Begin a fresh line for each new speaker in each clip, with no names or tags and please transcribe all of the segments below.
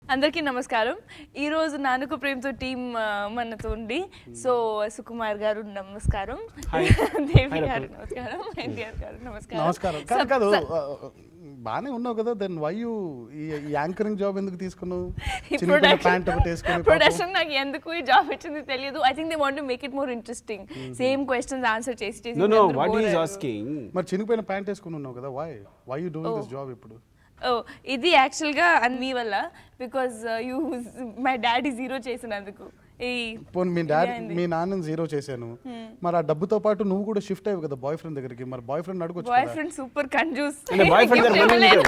అందరికీ నమస్కారం ఈ రోజు నానుక ప్రేమతో టీం ఆ, మనతో ఉంది సో సుకుమార్ గారు నమస్కారం దేవి గారు నమస్కారం ఎన్టీఆర్ గారు నమస్కారం
నమస్కారం కాదు కాదు ఆ, బాగానే ఉన్నావు కదా దెన్ వై యూ ఈ యాంకరింగ్ జాబ్ ఎందుకు తీసుకున్నావు చిన్న ప్యాంట్ ఒకటి వేసుకుని పాపం.
ప్రొడక్షన్ నాకు ఎందుకు ఈ జాబ్ వచ్చింది తెలియదు I think they want to make it more interesting same questions answer చేసి చేసి
No, no,
అందరూ
what
bore
he is
అయ్యారు.
asking.
మరి చినిపోయిన ప్యాంట్ వేసుకుని ఉన్నావు కదా why why you doing this job ఇప్పుడు
ఓ ఇది యాక్చువల్గా మీ వల్ల because you my daddy zero చేసినందుకు ఈ
పోనీ మీ డాడీ
అయింది.
మీ నాన్నని జీరో చేశాను మరి ఆ డబ్బుతో పాటు నువ్వు కూడా షిఫ్ట్ అయ్యావు కదా బాయ్ ఫ్రెండ్ దగ్గరికి మరి బాయ్ ఫ్రెండ్ అడగొచ్చు
బాయ్
కదా
ఫ్రెండ్ సూపర్ కంజూస్
అంటే boyfriend దగ్గర money ఉంది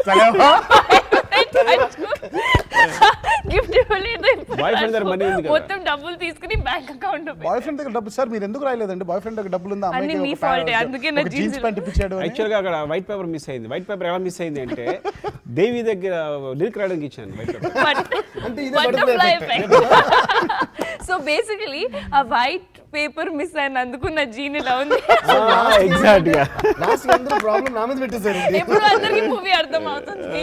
గిఫ్ట్ ఇవ్వలేదు
Boyfriend దగ్గర money ఉంది కదా.
మొత్తం డబ్బులు తీసుకుని బ్యాంక్ అకౌంట్
బాయ్ ఫ్రెండ్ దగ్గర డబ్బు సార్ మీరు ఎందుకు రాయలేదండి బాయ్ ఫ్రెండ్ దగ్గర డబ్బులు ఉందా
అన్ని
అమ్మాయికి
మీ
ఒక
fault ఏ,
ప్యా-
అందుకే నా
ఒక
jeans
జీన్స్ ప్యాంట్ ఇప్పించాడు అని
యాక్చువల్గా అక్కడ వైట్ పేపర్ మిస్ అయింది వైట్ పేపర్ ఎలా మిస్ అయింది అంటే దేవి దగ్గర లిరిక్ రాయడానికి ఇచ్చాను వైట్ పేపర్
అంటే ఇదే
butterfly
butterfly
effect so basically ఆ వైట్ పేపర్ మిస్ అయినందుకు నా జీన్ ఇలా ఉంది
ఎగ్జాక్ట్ గా
లాస్ట్ అందరూ ప్రాబ్లం నా మీద పెట్టేశారు
ఎప్పుడు అందరికి మూవీ అర్థం అవుతుంది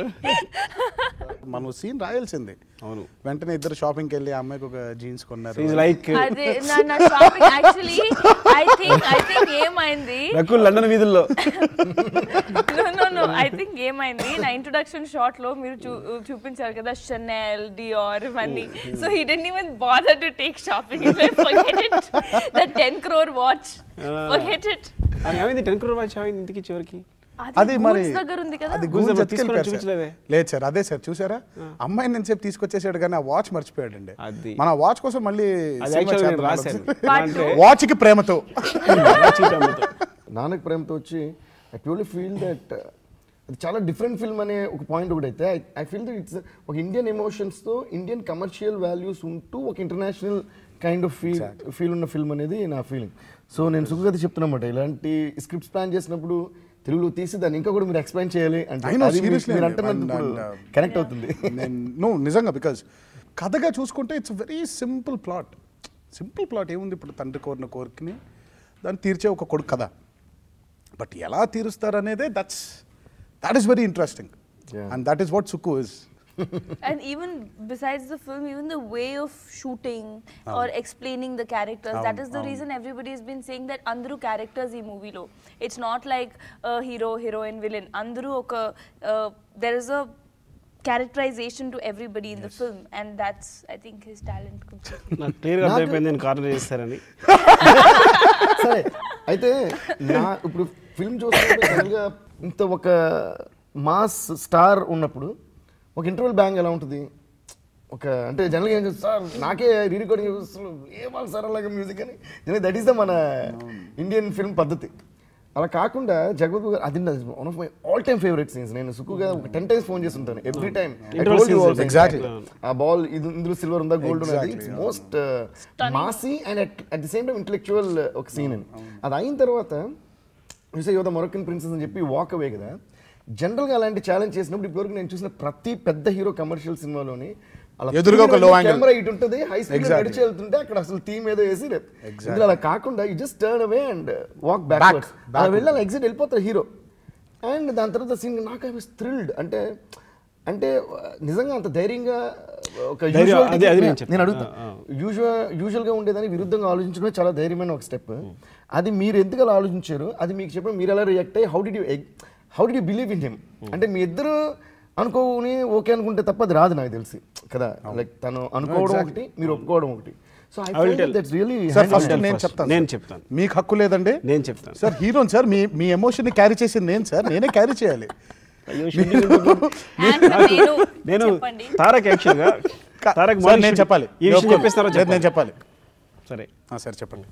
మనం సీన్ రాయాల్సిందే
అవును
వెంటనే ఇద్దరు షాపింగ్కి వెళ్ళి ఆ అమ్మాయికి ఒక జీన్స్ కొన్నారు
ఈజ్ లైక్
అదే నా నా shopping actually I think I think ఏమైంది
రకుల్ లండన్ వీధుల్లో
no no no I think ఏమైంది నా ఇంట్రొడక్షన్ షాట్ లో మీరు చూ చూపించారు కదా షనెల్ డియోర్ ఇవన్నీ so he didn't even bother to take shopping forget it the 10 crore watch forget it
అది ఏమైంది టెన్ క్రోర్ వాచ్ ఏమైంది ఇంటికి చివరికి
అది మరి
దగ్గర ఉంది కదా
అది
Goods
గూగుల్
దగ్గర తీసుకొని చూపించలేదే.
లేదు సార్ అదే సార్ చూసారా అమ్మాయిని నేను సేపు తీసుకొచ్చేసాడు కానీ ఆ వాచ్ మర్చిపోయాడండి
అది.
మన వాచ్ కోసం మళ్ళీ
అది
సినిమా
యాక్చువల్గా నేను
చేద్దాం
రాశాను
ఆలోచన.
అంటే
వాచ్ కి ప్రేమతో
cheap అమ్ముతాం.
నానక్ ప్రేమతో వచ్చి ఐ ప్యూర్లీ ఫీల్ దట్ అది చాలా డిఫరెంట్ ఫిల్మ్ అనే ఒక పాయింట్ ఒకటి అయితే ఐ ఫీల్ దట్ ఇట్స్ ఒక ఇండియన్ ఎమోషన్స్తో ఇండియన్ కమర్షియల్ వాల్యూస్ ఉంటూ ఒక international kind of feel feel ఉన్న ఫిల్మ్ అనేది నా ఫీలింగ్ సో నేను సుఖగతి చెప్తున్నమాట ఇలాంటి స్క్రిప్ట్స్ ప్లాన్ చేసినప్పుడు తెలుగులో తీసి దాన్ని ఇంకా కూడా మీరు ఎక్స్ప్లెయిన్ చేయాలి అంటే
I know,
అది మీరు-
seriously
మీరు
అండి.
అంటున్నప్పుడు
And- and, uh,
కనెక్ట్ అవుతుంది
నేను నువ్వు నిజంగా బికాజ్ కథగా చూసుకుంటే it's very simple plot simple plot ఏముంది ఇప్పుడు తండ్రి కోరిన కోరికని దాన్ని తీర్చే ఒక కొడుకు కథ బట్ ఎలా తీరుస్తారు అనేదే that's that is very interesting
Yeah.
And that is what Sukku is
And even besides the film, even the way of shooting or explaining the characters, that is the reason everybody has been saying that andru characters ee movie lo. It's not like a hero, heroine, villain. Andru oka uh, there is a characterization to everybody in the film, and that's I think his talent completely.
నాకు క్లియర్గా అర్థమైపోయింది నేను corner చేస్తారని
సరే అయితే నా ఇప్పుడు film చూస్తున్నప్పుడు జనరల్గా ఇంత ఒక మాస్ స్టార్ ఉన్నప్పుడు ఒక ఇంటర్వెల్ బ్యాంగ్ ఎలా ఉంటుంది ఒక అంటే జనరల్గా ఏం చేస్తారు సార్ నాకే రీ రికార్డింగ్ ఏమాలి సార్ అలాగే మ్యూజిక్ అని దట్ ఈస్ ద మన ఇండియన్ ఫిల్మ్ పద్ధతి అలా కాకుండా జగవత్ గారు అది one of my all time favourite scenes నేను సుక్కుగా ఒక టెన్ టైమ్స్ ఫోన్ చేసి ఉంటాను every time
Interval scenes,
exactly.
ఆ బాల్ ఇది ఇందులో సిల్వర్ ఉందా గోల్డ్ ఉన్నది it's most massy and at the same time intellectual ఒక సీన్ అని అది అయిన తర్వాత చూసే యువత మొరక్కన్ ప్రిన్సెస్ అని చెప్పి వాక్ అవే కదా జనరల్గా అలాంటి ఛాలెంజ్ చేసినప్పుడు ఇప్పటివరకు నేను చూసిన ప్రతి పెద్ద హీరో కమర్షియల్ సినిమాలోని అలా
ఎదురుగా ఒక low angle.
కెమెరా ఇటు ఉంటుంది హై స్పీడ్
Exactly.
నడిచి వెళ్తుంటే అక్కడ అసలు థీమ్ ఏదో వేసి ఇందులో అలా కాకుండా you just turn away and walk backwards అలా వెళ్ళి అలా ఎగ్జిట్ వెళ్ళిపోతారు హీరో అండ్ దాని తర్వాత సీన్ నాకు ఐ వాస్ థ్రిల్డ్ అంటే అంటే నిజంగా అంత ధైర్యంగా ఒక
ధైర్యం,
usuality
అదే- అదే
కి
నేను చెప్తా.
నేను అడుగుతా
ఆ,
యూజువల్ యూజువల్గా ఉండేదానికి విరుద్ధంగా ఆలోచించడమే చాలా ధైర్యమైన ఒక స్టెప్ అది మీరు ఎందుకు అలా ఆలోచించారు అది మీకు చెప్పిన మీరు ఎలా రియాక్ట్ అయ్యి how do you how do you believe in him అంటే మీ ఇద్దరు అనుకోని ఓకే అనుకుంటే తప్ప అది రాదు నాకు తెలిసి కదా లైక్ తను అనుకోవడం ఒకటి మీరు ఒప్పుకోవడం ఒకటి so I
I will tell.
That's really
sir first
Handle
నేను
first.
చెప్తాను
నేను
సార్.
చెప్తాను.
మీకు హక్కు లేదండి
నేను చెప్తాను
సార్ హీరోని సార్ మీ మీ ఎమోషన్ ని క్యారీ చేసింది నేను సార్ నేనే క్యారీ చేయాలి
అయ్యో, shooting ఎందుకు?
And నేను
నేను
చెప్పండి
తారక్ యాక్చువల్గా తారక్
సార్
మార్నింగ్
నేను
షూట్-
చెప్పాలి
ఈ విషయం చెప్పేస్తారో
లేదు, నేను చెప్పాలి
సరే
ఆ, సార్ చెప్పండి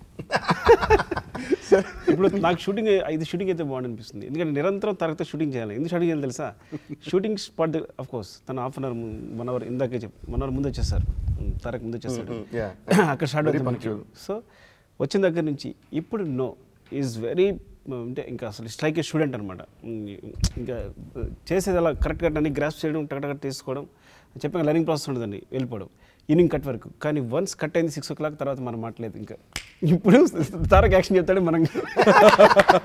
ఇప్పుడు నాకు షూటింగ్ ఇది షూటింగ్ అయితే బాగుంది అనిపిస్తుంది ఎందుకంటే నిరంతరం తరగతి షూటింగ్ చేయాలి ఎందుకు షూటింగ్ చేయాలి తెలుసా షూటింగ్ స్పాట్ ఆఫ్ కోర్స్ తను half an hour one hour ఇందాకే చెప్పు వన్ అవర్ ముందు వచ్చేస్తారు తరగతి ముందు వచ్చేస్తాడు
yeah.
అక్కడ స్టార్ట్ అవుతుంది సో వచ్చిన దగ్గర నుంచి ఇప్పుడు నో ఈజ్ వెరీ అంటే ఇంకా అసలు స్ట్రైక్ స్టూడెంట్ అనమాట ఇంకా చేసేది అలా కరెక్ట్గా అన్ని గ్రాస్ చేయడం టక్ తీసుకోవడం చెప్పాక లర్నింగ్ ప్రాసెస్ ఉండదండి వెళ్ళిపోవడం ఈవినింగ్ కట్ వరకు కానీ వన్స్ కట్ అయింది సిక్స్ ఓ క్లాక్ తర్వాత మనం మాట్లేదు ఇంకా ఇప్పుడు తారక్ యాక్షన్ చెప్తాడు మనం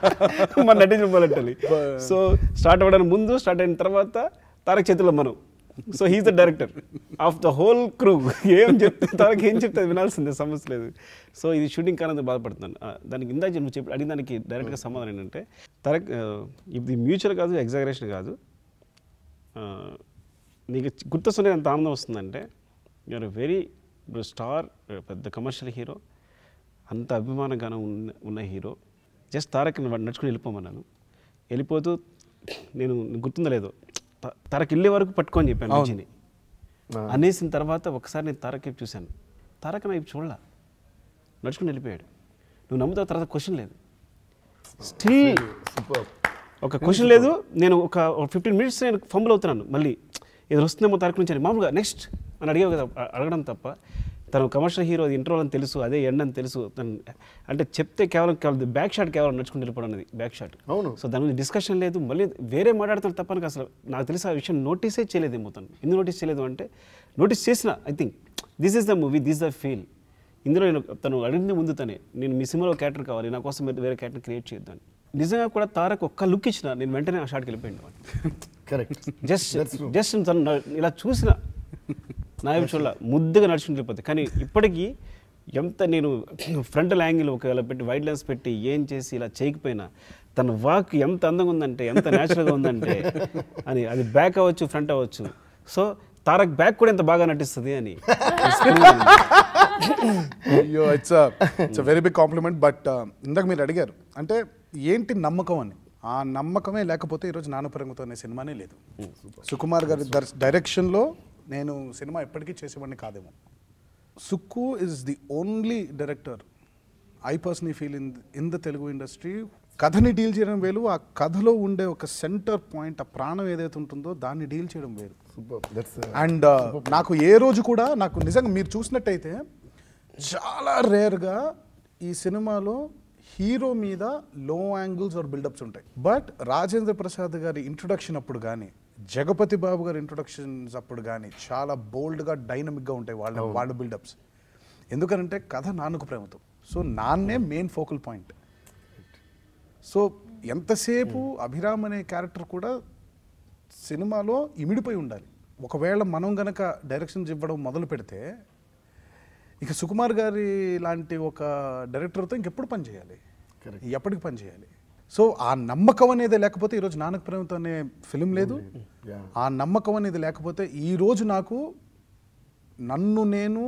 మన నటించిన మొదలెట్టాలి సో స్టార్ట్ అవ్వడానికి ముందు స్టార్ట్ అయిన తర్వాత తారక్ చేతిలో మనం so he's the director of the whole crew ఏం చెప్తే తనకి ఏం చెప్తే అది వినాల్సిందే సమస్య లేదు సో ఇది షూటింగ్ కారణంతో బాధపడుతున్నాను ఆ, దానికి ఇందాక నువ్వు చెప్పి అడిగిన దానికి డైరెక్ట్గా సమాధానం ఏంటంటే తనకి ఆ, ఇది మ్యూచువల్ కాదు ఎగ్జాగరేషన్ కాదు ఆ, నీకు గుర్తొస్తుంటే ఎంత ఆనందం వస్తుందంటే యూఆర్ వెరీ ఇప్పుడు స్టార్ పెద్ద కమర్షియల్ హీరో అంత అభిమానంగానే ఉన్న ఉన్న హీరో జస్ట్ తారక్ నడుచుకుని వెళ్ళిపోమన్నాను వెళ్ళిపోతూ నేను నీకు గుర్తుందో లేదో త- తారక్ వెళ్ళే వరకు పట్టుకొని చెప్పాను మంచిని అనేసిన తర్వాత ఒకసారి నేను తారక్ వైపు చూశాను తారక్ నా వైపు చూడలా నడుచుకుని వెళ్ళిపోయాడు నువ్వు నమ్ముతావు తర్వాత క్వశ్చన్ లేదు స్టిల్
సూపర్
ఒక క్వశ్చన్ లేదు నేను ఒక ఫిఫ్టీన్ మినిట్స్ నేను ఫంబుల్ అవుతున్నాను మళ్ళీ ఇది వస్తుందేమో తారక నుంచి అని మామూలుగా నెక్స్ట్ అని అడిగావు కదా అ- అడగడం తప్ప తను కమర్షియల్ హీరో అది ఇంటర్వల్ అని తెలుసు అదే ఎండ్ అని తెలుసు తను అంటే చెప్తే కేవలం కేవలం బ్యాక్ షాట్ కేవలం నడుచుకుని వెళ్ళిపోవడం అనేది బ్యాక్ షాట్
అవును.
సో దాని గురించి డిస్కషన్ లేదు మళ్ళీ వేరే మాట్లాడుతాను తప్ప నాకు అసలు నాకు తెలిసి ఆ విషయం నోటీసే చేయలేదేమో తను ఎందుకు నోటీస్ చేయలేదు అంటే నోటీస్ చేసిన I think this is the movie this the feel ఇందులో నేను తను అడిగింది ముందు తనే నేను మీ సినిమాలో క్యారెక్టర్ కావాలి నా కోసం మీరు వేరే క్యారెక్టర్ క్రియేట్ చేయొద్దు అని నిజంగా కూడా తారక్ ఒక్క లుక్ ఇచ్చిన నేను వెంటనే ఆ షాట్కి వెళ్ళిపోయాను
కరెక్ట్
జస్ట్ జస్ట్ తను నా- ఇలా చూసిన నా వైపు చూడాల ముద్దుగా నడుచుకుంటూ వెళ్ళిపోతుంది కానీ ఇప్పటికీ ఎంత నేను ఫ్రంటల్ యాంగిల్ ఒకవేళ పెట్టి వైడ్ లెన్స్ పెట్టి ఏం చేసి ఇలా చేయకపోయినా తన వాక్ ఎంత అందంగా ఉందంటే ఎంత న్యాచురల్గా ఉందంటే అని అది బ్యాక్ అవ్వచ్చు ఫ్రంట్ అవ్వచ్చు సో తారక్ బ్యాక్ కూడా ఎంత బాగా నటిస్తుంది అని
అయ్యో it's it's very big compliment but ఇందాక మీరు అడిగారు అంటే ఏంటి నమ్మకం అని ఆ నమ్మకమే లేకపోతే ఈరోజు నానపరంగుతో అనే సినిమానే లేదు సుకుమార్ గారి దర్- డైరెక్షన్లో నేను సినిమా ఎప్పటికీ చేసేవాడిని కాదేమో Sukku is the only director I personally feel in in the Telugu industry కథని డీల్ చేయడం వేలు ఆ కథలో ఉండే ఒక సెంటర్ పాయింట్ ఆ ప్రాణం ఏదైతే ఉంటుందో దాన్ని డీల్ చేయడం వేరు
సూపర్ దట్స్
అండ్ నాకు ఏ రోజు కూడా నాకు నిజంగా మీరు చూసినట్టయితే చాలా రేర్గా ఈ సినిమాలో హీరో మీద లో యాంగిల్స్ ఆర్ బిల్డప్స్ ఉంటాయి బట్ రాజేంద్ర ప్రసాద్ గారి ఇంట్రొడక్షన్ అప్పుడు కానీ జగపతి బాబు గారి ఇంట్రొడక్షన్స్ అప్పుడు కానీ చాలా బోల్డ్గా డైనమిక్గా ఉంటాయి వాళ్ళ వాళ్ళ బిల్డప్స్ ఎందుకనంటే కథ నాన్నకు ప్రేమతో సో నాన్నే మెయిన్ ఫోకల్ పాయింట్ సో ఎంతసేపు అభిరామ్ అనే క్యారెక్టర్ కూడా సినిమాలో ఇమిడిపోయి ఉండాలి ఒకవేళ మనం గనక డైరెక్షన్స్ ఇవ్వడం మొదలు పెడితే ఇక సుకుమార్ గారి లాంటి ఒక డైరెక్టర్తో ఇంకెప్పుడు పని చేయాలి ఎప్పటికి పని చేయాలి సో ఆ నమ్మకం అనేది లేకపోతే ఈరోజు నానక ప్రేమతో అనే ఫిలిం లేదు
Yeah.
ఆ నమ్మకం అనేది లేకపోతే ఈరోజు నాకు నన్ను నేను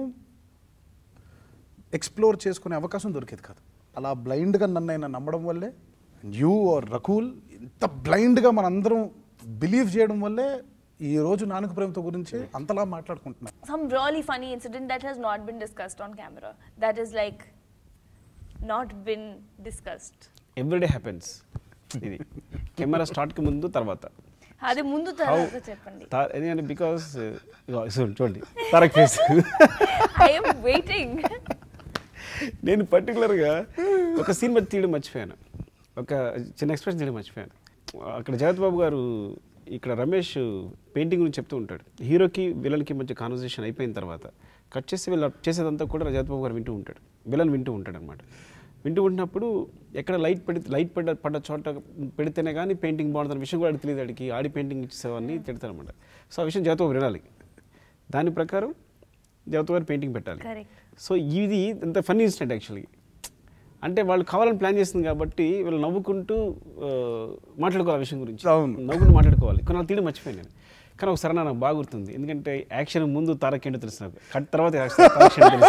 ఎక్స్ప్లోర్ చేసుకునే అవకాశం దొరికేది కాదు అలా బ్లైండ్గా నన్ను ఆయన నమ్మడం వల్లే యూ ఆర్ రకూల్ ఇంత బ్లైండ్గా మనందరం బిలీవ్ చేయడం వల్లే ఈ రోజు నానక ప్రేమతో గురించి అంతలా మాట్లాడుకుంటున్నాం
Some really funny incident that has not been discussed on camera. That is like not been discussed.
Everyday happens ఇది కెమెరా స్టార్ట్కి ముందు తర్వాత
అది ముందు తర్వాత చెప్పండి
తా- ఎందుకంటే బికాస్ చూడండి తారక్ ఫేస్
ఐఎమ్ వెయిటింగ్
నేను పర్టికులర్గా ఒక సీన్ మధ్య తీయడం మర్చిపోయాను ఒక చిన్న ఎక్స్ప్రెషన్ తీయడం మర్చిపోయాను అక్కడ జగత్ బాబు గారు ఇక్కడ రమేష్ పెయింటింగ్ గురించి చెప్తూ ఉంటాడు హీరోకి విలన్కి మధ్య కాన్వర్సేషన్ అయిపోయిన తర్వాత కట్ చేసి వీళ్ళ చేసేదంతా కూడా జగత్ బాబు గారు వింటూ ఉంటాడు విలన్ వింటూ ఉంటాడు అనమాట వింటూ ఉంటున్నప్పుడు ఎక్కడ లైట్ పడి లైట్ పడ్డ పడ్డ చోట పెడితేనే కానీ పెయింటింగ్ బాగుంటుంది విషయం కూడా తెలియదు అడిగి ఆడి పెయింటింగ్ ఇచ్చేసేవాడిని తిడతారనమాట సో ఆ విషయం జగత్ బాబు వినాలి దాని ప్రకారం జగత్ గారు పెయింటింగ్ పెట్టాలి
Correct.
సో ఇది ఇంత ఫన్నీ ఇన్సిడెంట్ యాక్చువల్లీ అంటే వాళ్ళు కావాలని ప్లాన్ చేస్తుంది కాబట్టి వీళ్ళు నవ్వుకుంటూ ఆ, మాట్లాడుకోవాలి ఆ విషయం గురించి
అవును.
నవ్వుకుంటూ మాట్లాడుకోవాలి కొన్ని వాళ్ళు తీయడం మర్చిపోయాను నేను కానీ ఒకసారి నాకు బాగా గుర్తుంది ఎందుకంటే యాక్షన్ ముందు తారక్ ఏంటో తెలుసు నాకు కట్ తర్వాత యాక్షన్ తెలుసు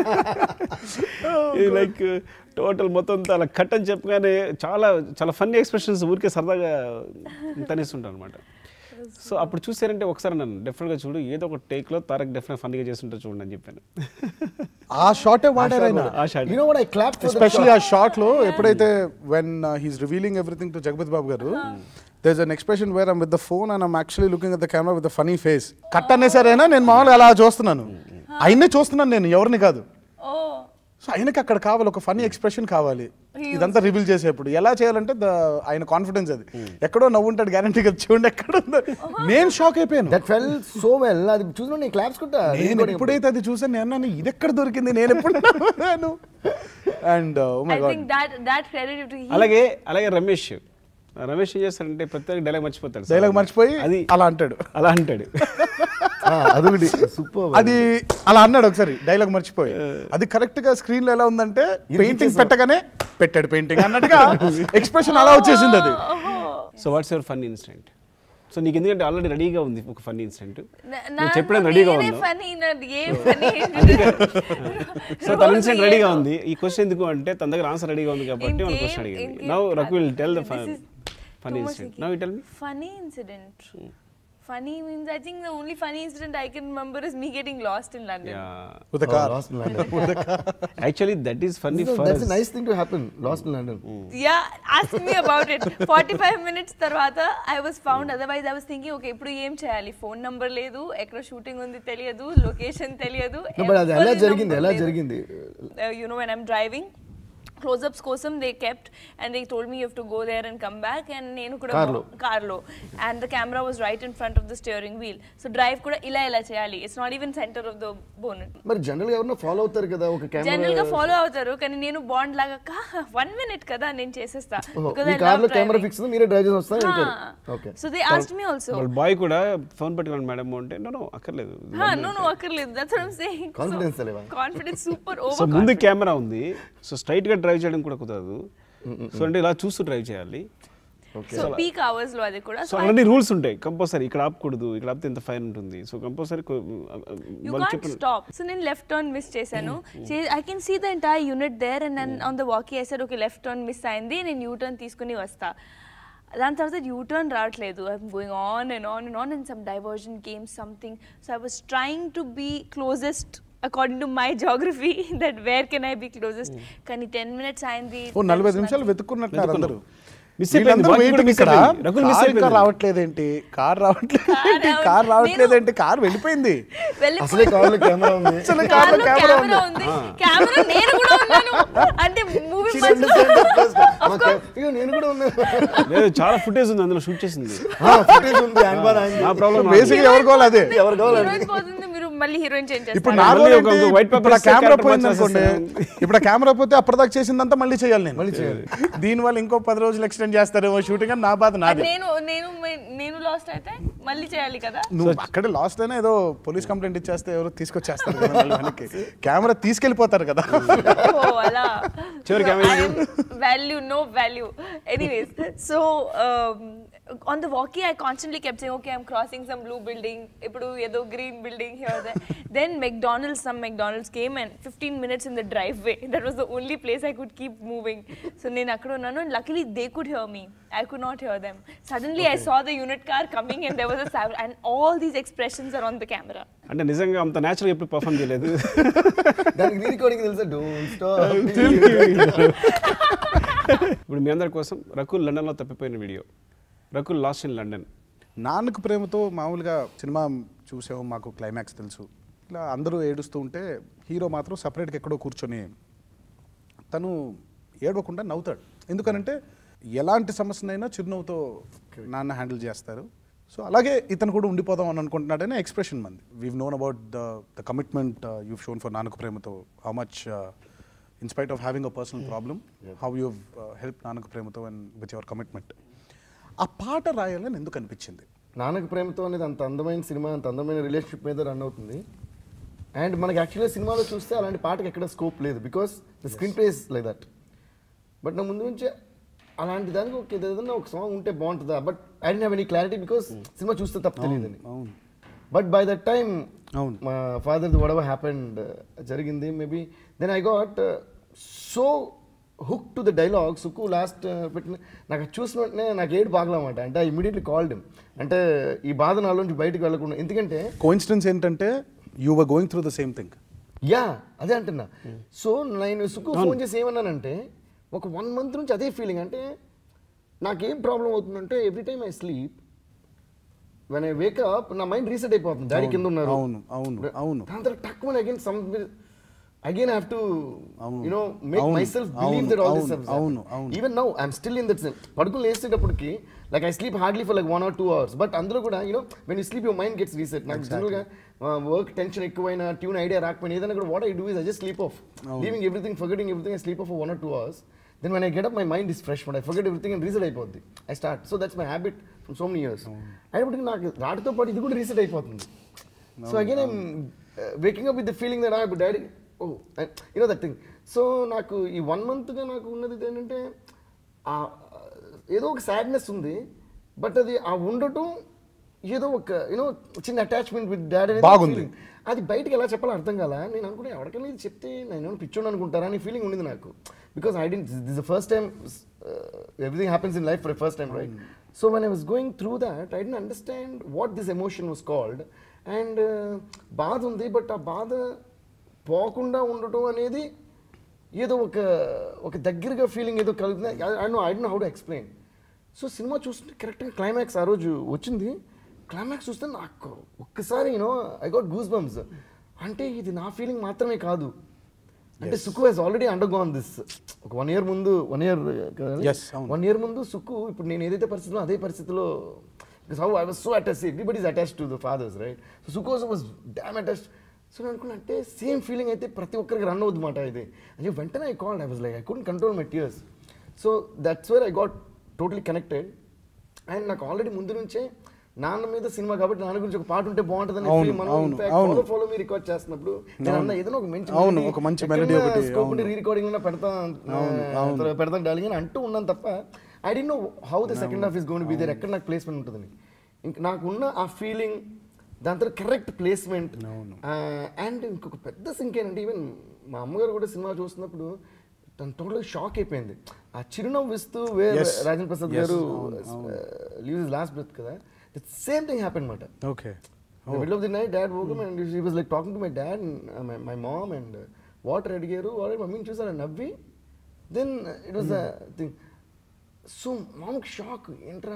ఇది లైక్ టోటల్ మొత్తం అంతా అలా కట్ అని చెప్పగానే చాలా చాలా ఫన్నీ ఎక్స్ప్రెషన్స్ ఊరికే సరదాగా తనేస్తుంటాను అనమాట సో అప్పుడు చూసారంటే ఒకసారి నన్ను డెఫినెట్గా చూడు ఏదో ఒక టేక్లో తారక్ డెఫినెట్ ఫన్నీగా చేస్తుంటే చూడండి అని చెప్పాను
ఆ షాటే వాడారు ఆయన
ఆ shot
you know what I clap for
especially ఆ షాట్ లో ఎప్పుడైతే when he's revealing everything to Jagapathi Babu garu does an expression where I'm with the phone and I'm actually looking at the camera with the funny face cut అనేసరైనా నేను మామూలుగా అలా చూస్తున్నాను ఆయన్నే చూస్తున్నాను నేను ఎవరిని కాదు
ఓ
సో ఆయనకి అక్కడ కావాలి ఒక ఫనీ ఎక్స్ప్రెషన్ కావాలి ఇదంతా రివీల్ చేసేప్పుడు ఎలా చేయాలంటే ద ఆయన కాన్ఫిడెన్స్ అది ఎక్కడో నవ్వుంటాడు గ్యారంటీగా చూడండి ఎక్కడ ఉందో నేను షాక్ అయిపోయాను
దట్ ఫెల్ సో వెల్ అది చూసిన నేను క్లాప్స్ కొట్టా
నేను ఎప్పుడైతే అది చూసాను నేను అన్నాను, ఇది ఎక్కడ దొరికింది నేను ఎప్పుడు నవ్వాను and oh my
I
God
think that that credit to he
అలాగే అలాగే రమేష్ రమేష్ ఏం చేస్తాడంటే ప్రతి డైలాగ్ మర్చిపోతాడు సార్.
డైలాగ్ మర్చిపోయి
అది
అలా అంటాడు
అలా అంటాడు
ఆ, అదొకటి సూపర్
అది అలా అన్నాడు ఒకసారి డైలాగ్ మర్చిపోయి అది కరెక్ట్ గా స్క్రీన్ లో ఎలా ఉందంటే పెయింటింగ్ పెట్టగానే పెట్టాడు పెయింటింగ్ అన్నట్టుగా ఎక్స్ప్రెషన్ అలా వచ్చేసింది అది
so what's your fun incident so నీకు ఎందుకంటే ఆల్రెడీ రెడీగా ఉంది ఒక ఫన్ ఇన్సిడెంట్
నా-
నువ్వు
నాకు
చెప్పడం రెడీగా
నేనే
ఉందా
funny, నాది ఏం funny
సో తన
రోజు
ఇన్సిడెంట్ రెడీగా
ఏదో.
ఉంది ఈ క్వశ్చన్ ఎందుకు అంటే తన దగ్గర ఆన్సర్ రెడీగా ఉంది కాబట్టి మన
ఇంకేం-
క్వశ్చన్ అడిగింది
ఇంకేం
now Raghu will tell the
This
fun
is
fun
too much
incident
thinking.
Now you tell me
Funny incident. Funny means I think the only funny incident I can remember is me getting lost in London.
Yeah
with car
lost in London
actually that is funny for
that's nice thing to happen lost in London
Yeah, ask me about it. 45 minutes తర్వాత I was found otherwise I was thinking okay ఇప్పుడు ఏం చేయాలి phone number లేదు ఎక్కడ shooting ఉంది తెలియదు location తెలియదు
but అది ఎలా
ఎవరి
జరిగింది
number
ఎలా
లేదు.
జరిగింది
you know when I'm driving close ups కోసం they kept and they told me you to go there and come back and నేను కూడా
Car లో.
కార్లో and the camera was right in front of the steering wheel so drive కూడా ఇలా ఇలా చేయాలి it's not even centre of the bonnet
మరి general గా ఎవరన్నా ఫాలో అవుతారు కదా ఒక
జనరల్ గా
కెమెరా
ఫాలో అవుతారు కానీ నేను బాండ్ లాగా వన్ మినిట్ కదా నేను చేసేస్తా
మీ కార్ లో కెమెరా ఫిక్స్ ఉంది మీరే డ్రైవ్ చేసి వస్తా వెళ్తారు okay
so they asked me also
వాళ్ళ బాయ్ కూడా ఫోన్ పెట్టుకోండి మేడం అంటే నో నో అక్కర్లేదు
నో నో అక్కర్లేదు that's what I'm saying
Confidence లేవా?
కాన్ఫిడెన్స్ సూపర్
సో
ఓవర్
ముందు కెమెరా ఉంది సో స్ట్రైట్ గా డ్రైవ్ చేయడం కూడా కుదరదు సో అంటే ఇలా చూస్తూ డ్రైవ్ చేయాలి
సో పీక్ అవర్స్ లో అది కూడా
సో అన్ని రూల్స్ ఉంటాయి కంపల్సరీ ఇక్కడ ఆపకూడదు ఇక్కడ ఆపితే ఎంత ఫైన్ ఉంటుంది సో కంపల్సరీ
యూ
వాళ్ళు
కాంట్
చెప్పిన
స్టాప్ సో నేను లెఫ్ట్ టర్న్ మిస్ చేశాను I can see the entire unit there and then on the walkie I sir okay left turn miss అయింది నేను యూ టర్న్ తీసుకుని వస్తా దాని తర్వాత యూ టర్న్ రావట్లేదు I'm going on and on and on and some diversion game something so I was trying to be closest according to my geography that wear can I be closest కానీ ten minutes అయింది
ఓ నలభై ఐదు నిమిషాలు వెతుక్కున్నట్టున్నారు అందరూ
miss అయిపోయింది
వీళ్ళందరూ
walking కూడా
waiting
మిస్
ఇక్కడ
అయిపోయింది రకుల్ మిస్
కార్ ఇంకా
అయిపోయింది
రావట్లేదేంటి కార్ రావట్లేదేంటి
రావ-
కార్
నేను-
రావట్లేదేంటి కార్ వెళ్ళిపోయింది
వెళ్ళి
అసలే కార్ లో కెమెరా ఉంది
అసలు కార్లో
కార్లో
కెమెరా
కెమెరా
ఉంది
ఉంది కెమెరా నేను కూడా ఉన్నాను అంటే movie
She understand that first. మా కె- ఇగో నేను కూడా ఉన్నాను
లేదు చాలా ఫుటేజ్ ఉంది అందులో షూట్ చేసింది
ఫుటేజ్ ఉంది ఆయన బాగా ఆయన
నా ప్రాబ్లం
బేసిక్ ఎవరు కావాలి అదే
ఎవరు కావాలి
హీరోయిన్ పోతుంది మీరు మళ్ళీ హీరోయిన్ చేంజ్
ఇప్పుడు
చేస్తారు
నా
మళ్ళీ
role
ఒక-
ఏంటి?
ఒక white paper
ఇప్పుడు ఆ
ఇస్తే
కెమెరా
character
పోయింది అనుకోండి
మార్చేసేస్తాను.
ఇప్పుడు ఆ కెమెరా పోతే అప్పటిదాకా చేసిందంతా మళ్ళీ చేయాలి నేను
మళ్ళీ చేయాలి.
దీని వల్ల ఇంకో పది రోజులు ఎక్స్టెండ్ చేస్తారేమో షూటింగ్ అని నా బాధ నాది
నేను నేను నేను లాస్ట్ అయితే మళ్ళీ చేయాలి కదా
నువ్వు అక్కడే లాస్ట్ అయినా ఏదో పోలీస్ కంప్లైంట్ ఇచ్చేస్తే ఎవరో తీసుకొచ్చేస్తారు కదా మళ్ళీ వెనక్కి కెమెరా తీసుకెళ్ళిపోతారు కదా
ఓ అలా
చివరి camera
value no value anyways so on the walkie I constantly kept saying okay I'm crossing some blue building ఇప్పుడు ఏదో green building here then McDonald's some McDonald's came and fifteen minutes in the drive way that was the only place I could keep moving so నేను అక్కడ ఉన్నాను and luckily they could hear me I could not hear them suddenly I saw the unit car coming and there was a and all these expressions are on the camera
అంటే నిజంగా అంత natural ఎప్పుడు perform చేయలేదు
దానికి re recording తెలుసా don't stop
ఇప్పుడు మీ అందరి కోసం రకుల్ లండన్లో తప్పిపోయిన video Rakul lost in London
Nannaku Prematho మామూలుగా సినిమా చూసాము మాకు క్లైమాక్స్ తెలుసు ఇలా అందరూ ఏడుస్తూ ఉంటే హీరో మాత్రం సపరేట్గా ఎక్కడో కూర్చొని తను ఏడవకుండా నవ్వుతాడు ఎందుకనంటే ఎలాంటి సమస్యనైనా చిరునవ్వుతో నాన్న హ్యాండిల్ చేస్తారు సో అలాగే ఇతను కూడా ఉండిపోదాం అని అనుకుంటున్నాడనే ఎక్స్ప్రెషన్ మంది we known about the the commitment you shown for Nannaku Prematho how much in spite of having a personal problem how you help Nannaku Prematho and with your commitment ఆ పాట రాయాలని ఎందుకు అనిపించింది
నాన్నకు ప్రేమతో అనేది అంత అందమైన సినిమా అంత అందమైన రిలేషన్షిప్ మీద రన్ అవుతుంది అండ్ మనకి యాక్చువల్గా సినిమాలో చూస్తే అలాంటి పాటకి ఎక్కడ స్కోప్ లేదు because the screen place like that but నా ముందు నుంచే అలాంటి దానికి ఒక ఏదైనా ఒక సాంగ్ ఉంటే బాగుంటుందా but I didn't have any clarity because సినిమా చూస్తే తప్ప తెలియదని
అవును
బట్ బై దట్ టైమ్
అవును.
మా ఫాదర్ వడవ హ్యాపెండ్ జరిగింది maybe then I got so hook to the dialogue Sukku last పెట్టిన నాకు అది చూసిన వెంటనే నాకు ఏడు బాగలమాట అంటే ఐ ఇమీడియట్లీ కాల్డ్ అంటే ఈ బాధ నాలోంచి బయటకు వెళ్ళకుండా ఎందుకంటే
కోయిన్సిడెన్స్ ఏంటంటే you were going through the same thing
yeah అదే అంటున్నా సో నేను సుక్కు ఫోన్ చేసి ఏమన్నానంటే ఒక వన్ మంత్ నుంచి అదే ఫీలింగ్ అంటే నాకేం ప్రాబ్లం అవుతుందంటే every time I sleep when I wake up నా మైండ్ రీసెట్ అయిపోతుంది డాడీ కింద ఉన్నారు
అవును అవును అవును
దాని తర్వాత టక్ మన again some again have to
అవును.
యు నో మేక్
అవును.
మై సెల్ఫ్ బిలీవ్
అవును.
దట్ ఆల్ దిస్
అవును. అవును. అవును.
Even now I'm still in that పడుకుని లేచేటప్పటికి like I sleep hardly for like one or two hours but అందులో కూడా you know when you sleep your mind gets reset నాకు జనరల్గా వర్క్ టెన్షన్ ఎక్కువైనా ట్యూన్ ఐడియా రాకపోయినా ఏదైనా కూడా what I do is I just sleep off leaving everything forgetting everything I sleep off one or two hours then one I get up my mind is fresh I forget everything and reset అయిపోద్ది I start so that's my habit from so many years అయినప్పటికీ నాకు వాటితో పాటు ఇది కూడా reset అయిపోతుంది so again I'm waking up with the feeling that ఇప్పుడు daddy ఓ యూనో దట్ థింగ్ సో నాకు ఈ వన్ మంత్గా నాకు ఉన్నది ఏంటంటే ఆ ఏదో ఒక సాడ్నెస్ ఉంది బట్ అది ఆ ఉండటం ఏదో ఒక యూనో చిన్న అటాచ్మెంట్ విత్ డాడీ
బాగుంది.
అది బయటికి ఎలా చెప్పాలో అర్థం కాల నేను అనుకునే ఎవరికైనా ఇది చెప్తే నేను ఏమైనా పిచ్చోడు అనుకుంటారా అని ఫీలింగ్ ఉండింది నాకు because I didn't this the first time everything happens in life for first time right so one I was going through that I didn't understand what this emotion was called and బాధ ఉంది but ఆ బాధ పోకుండా ఉండటం అనేది ఏదో ఒక ఒక దగ్గరగా ఫీలింగ్ ఏదో కలుగుతుంది I know I know how to explain so సినిమా చూస్తుంటే కరెక్ట్గా క్లైమాక్స్ ఆ రోజు వచ్చింది క్లైమాక్స్ చూస్తే నాకు ఒక్కసారి you know I got goosebumps అంటే ఇది నా ఫీలింగ్ మాత్రమే కాదు అంటే Sukku he's already undergone this ఒక వన్ ఇయర్ ముందు వన్ ఇయర్
Yes, అవును.
వన్ ఇయర్ ముందు సుక్కు ఇప్పుడు నేను ఏదైతే పరిస్థితిలో అదే పరిస్థితిలో because how I was so attach everybody is attach to the fathers right so Sukku was damn attach so నేను అనుకున్నా అంటే సేమ్ ఫీలింగ్ అయితే ప్రతి ఒక్కరికి రన్ అవుతుంది మాట ఇది అని వెంటనే I called I was like I couldn't control my tears so that's where I got totally connected and నాకు ఆల్రెడీ ముందు నుంచే నాన్న మీద సినిమా కాబట్టి నాన్న గురించి ఒక పాట ఉంటే బాగుంటుందని
అవును,
feel మనం
అవును,
ఇన్ఫాక్ట్
అవును.
ఫాలో ఫాలో మీ రికార్డ్ చేస్తున్నప్పుడు నేను అన్న ఏదైనా ఒక మంచి
అవును,
melody,
ఒక మంచి
ఎక్కడైనా
melody ఒకటి,
scope ఉంటే
అవును.
రీ రికార్డింగ్ పెడతాం ఆ, పెడతాం డాలింగ్ అని అంటూ ఉన్నాను తప్ప ఐ డి know how the second half is gonna there ఎక్కడ నాకు ప్లేస్మెంట్ ఉంటుందని ఇంక నాకున్న ఆ ఫీలింగ్ దాని తర్వాత కరెక్ట్ ప్లేస్మెంట్ అండ్ ఇంకొక పెద్ద సింక్ ఏంటంటే ఈవెన్ మా అమ్మగారు కూడా సినిమా చూస్తున్నప్పుడు తను టోటల్ షాక్ అయిపోయింది ఆ చిరునవ్వు ఇస్తూ వేరే
Yes.
రాజేంద్ర ప్రసాద్
Yes,
గారు
అవును,
లీవ్ లాస్ట్ బ్రెత్ కదా సేమ్ థింగ్ హ్యాపెన్ అనమాట
okay
In the middle of the night, dad woke up and she was like talking to my dad and uh, my, my mom and uh, water అడిగారు water మమ్మీని చూసారు నవ్వి then it was thing so మామకి shock ఏంట్రా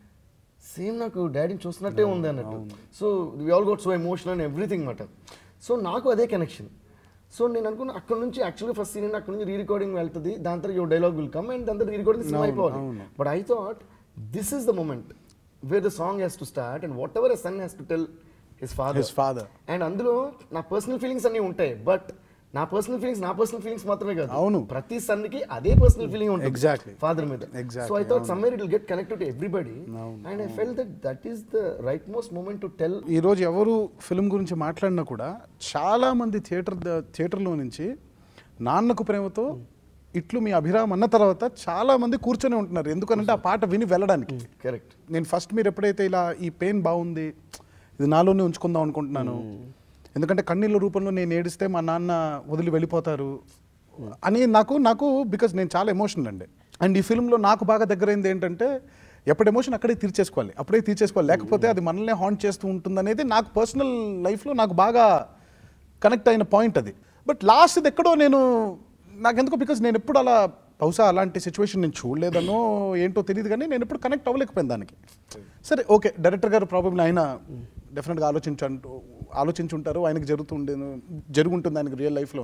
same నాకు డాడీని చూస్తున్నట్టే ఉంది అన్నట్టు so we all got so emotional and everything మాట సో నాకు అదే కనెక్షన్ సో నేను అనుకున్న అక్కడ నుంచి యాక్చువల్గా ఫస్ట్ సీన్ అక్కడ నుంచి రీ రికార్డింగ్ వెళ్తుంది దాని తర్వాత your dialogue will come and దాని తర్వాత రీ రికార్డింగ్ సినిమా అయిపోవాలి but I thought this is the moment where the song has to start and whatever son has to tell his father
His father.
And అందులో నా personal feelings అన్నీ ఉంటాయి బట్ నా పర్సనల్ ఫీలింగ్స్ నా personal feelings మాత్రమే కాదు
అవును.
ప్రతి సన్కి అదే పర్సనల్ ఫీలింగ్ ఉంటుంది
Exactly.
ఫాదర్ మీద
Exactly,
so I thought somewhere it will get connected to everybody and I fell that that is the right most moment to tell
ఈరోజు ఎవరు ఫిల్మ్ గురించి మాట్లాడినా కూడా చాలా మంది థియేటర్ ద- థియేటర్లో నుంచి నాన్నకు ప్రేమతో ఇట్లు మీ అభిరామ్ అన్న తర్వాత చాలా మంది కూర్చొని ఉంటున్నారు ఎందుకనంటే ఆ పాట విని వెళ్ళడానికి
కరెక్ట్
నేను ఫస్ట్ మీరు ఎప్పుడైతే ఇలా ఈ పెయిన్ బాగుంది ఇది నాలోనే ఉంచుకుందాం అనుకుంటున్నాను ఎందుకంటే కన్నీళ్ళ రూపంలో నేను ఏడిస్తే మా నాన్న వదిలి వెళ్ళిపోతారు అని నాకు నాకు బికాజ్ నేను చాలా ఎమోషనల్ అండి అండ్ ఈ ఫిల్మ్లో నాకు బాగా దగ్గరైంది ఏంటంటే ఎప్పుడు ఎమోషన్ అక్కడే తీర్చేసుకోవాలి అప్పుడే తీర్చేసుకోవాలి లేకపోతే అది మనల్నే హాంట్ చేస్తూ ఉంటుంది అనేది నాకు పర్సనల్ లైఫ్లో నాకు బాగా కనెక్ట్ అయిన పాయింట్ అది బట్ లాస్ట్ ఎక్కడో నేను నాకెందుకో బికాజ్ నేను ఎప్పుడు అలా బహుశా అలాంటి సిచ్యువేషన్ నేను చూడలేదనో ఏంటో తెలియదు కానీ నేను ఎప్పుడు కనెక్ట్ అవ్వలేకపోయాను దానికి సరే ఓకే డైరెక్టర్ గారు ప్రాబ్లం ఆయన డెఫినెట్గా ఆలోచించంటూ ఆలోచించుంటారు ఆయనకి జరుగుతుండే జరుగుంటుంది ఆయనకి రియల్ లైఫ్లో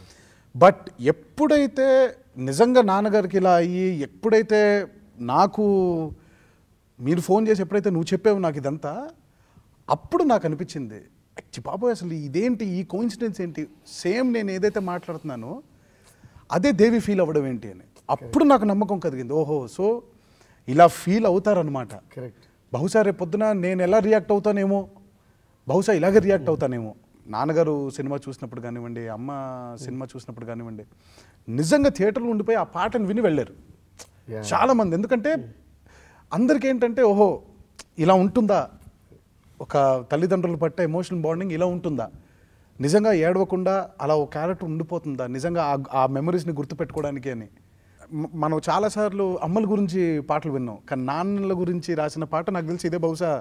బట్ ఎప్పుడైతే నిజంగా నాన్నగారికి ఇలా అయ్యి ఎప్పుడైతే నాకు మీరు ఫోన్ చేసి ఎప్పుడైతే నువ్వు చెప్పావు నాకు ఇదంతా అప్పుడు నాకు అనిపించింది అచ్చి బాబోయ్ అసలు ఇదేంటి ఈ కోయిన్సిడెన్స్ ఏంటి సేమ్ నేను ఏదైతే మాట్లాడుతున్నానో అదే దేవి ఫీల్ అవ్వడం ఏంటి అని అప్పుడు నాకు నమ్మకం కలిగింది ఓహో సో ఇలా ఫీల్ అవుతారనమాట
కరెక్ట్
బహుశా రేపు పొద్దున నేను ఎలా రియాక్ట్ అవుతానేమో బహుశా ఇలాగే రియాక్ట్ అవుతానేమో నాన్నగారు సినిమా చూసినప్పుడు కానివ్వండి అమ్మ సినిమా చూసినప్పుడు కానివ్వండి నిజంగా థియేటర్లో ఉండిపోయి ఆ పాటను విని వెళ్ళారు
Yeah.
చాలా మంది ఎందుకంటే అందరికీ ఏంటంటే ఓహో ఇలా ఉంటుందా ఒక తల్లిదండ్రులు పట్టే ఎమోషనల్ బాండింగ్ ఇలా ఉంటుందా నిజంగా ఏడవకుండా అలా ఒక క్యారెక్టర్ ఉండిపోతుందా నిజంగా ఆ- ఆ మెమరీస్ని గుర్తుపెట్టుకోవడానికి అని మ- మనం చాలాసార్లు అమ్మల గురించి పాటలు విన్నాం కానీ నాన్నల గురించి రాసిన పాట నాకు తెలిసి ఇదే బహుశా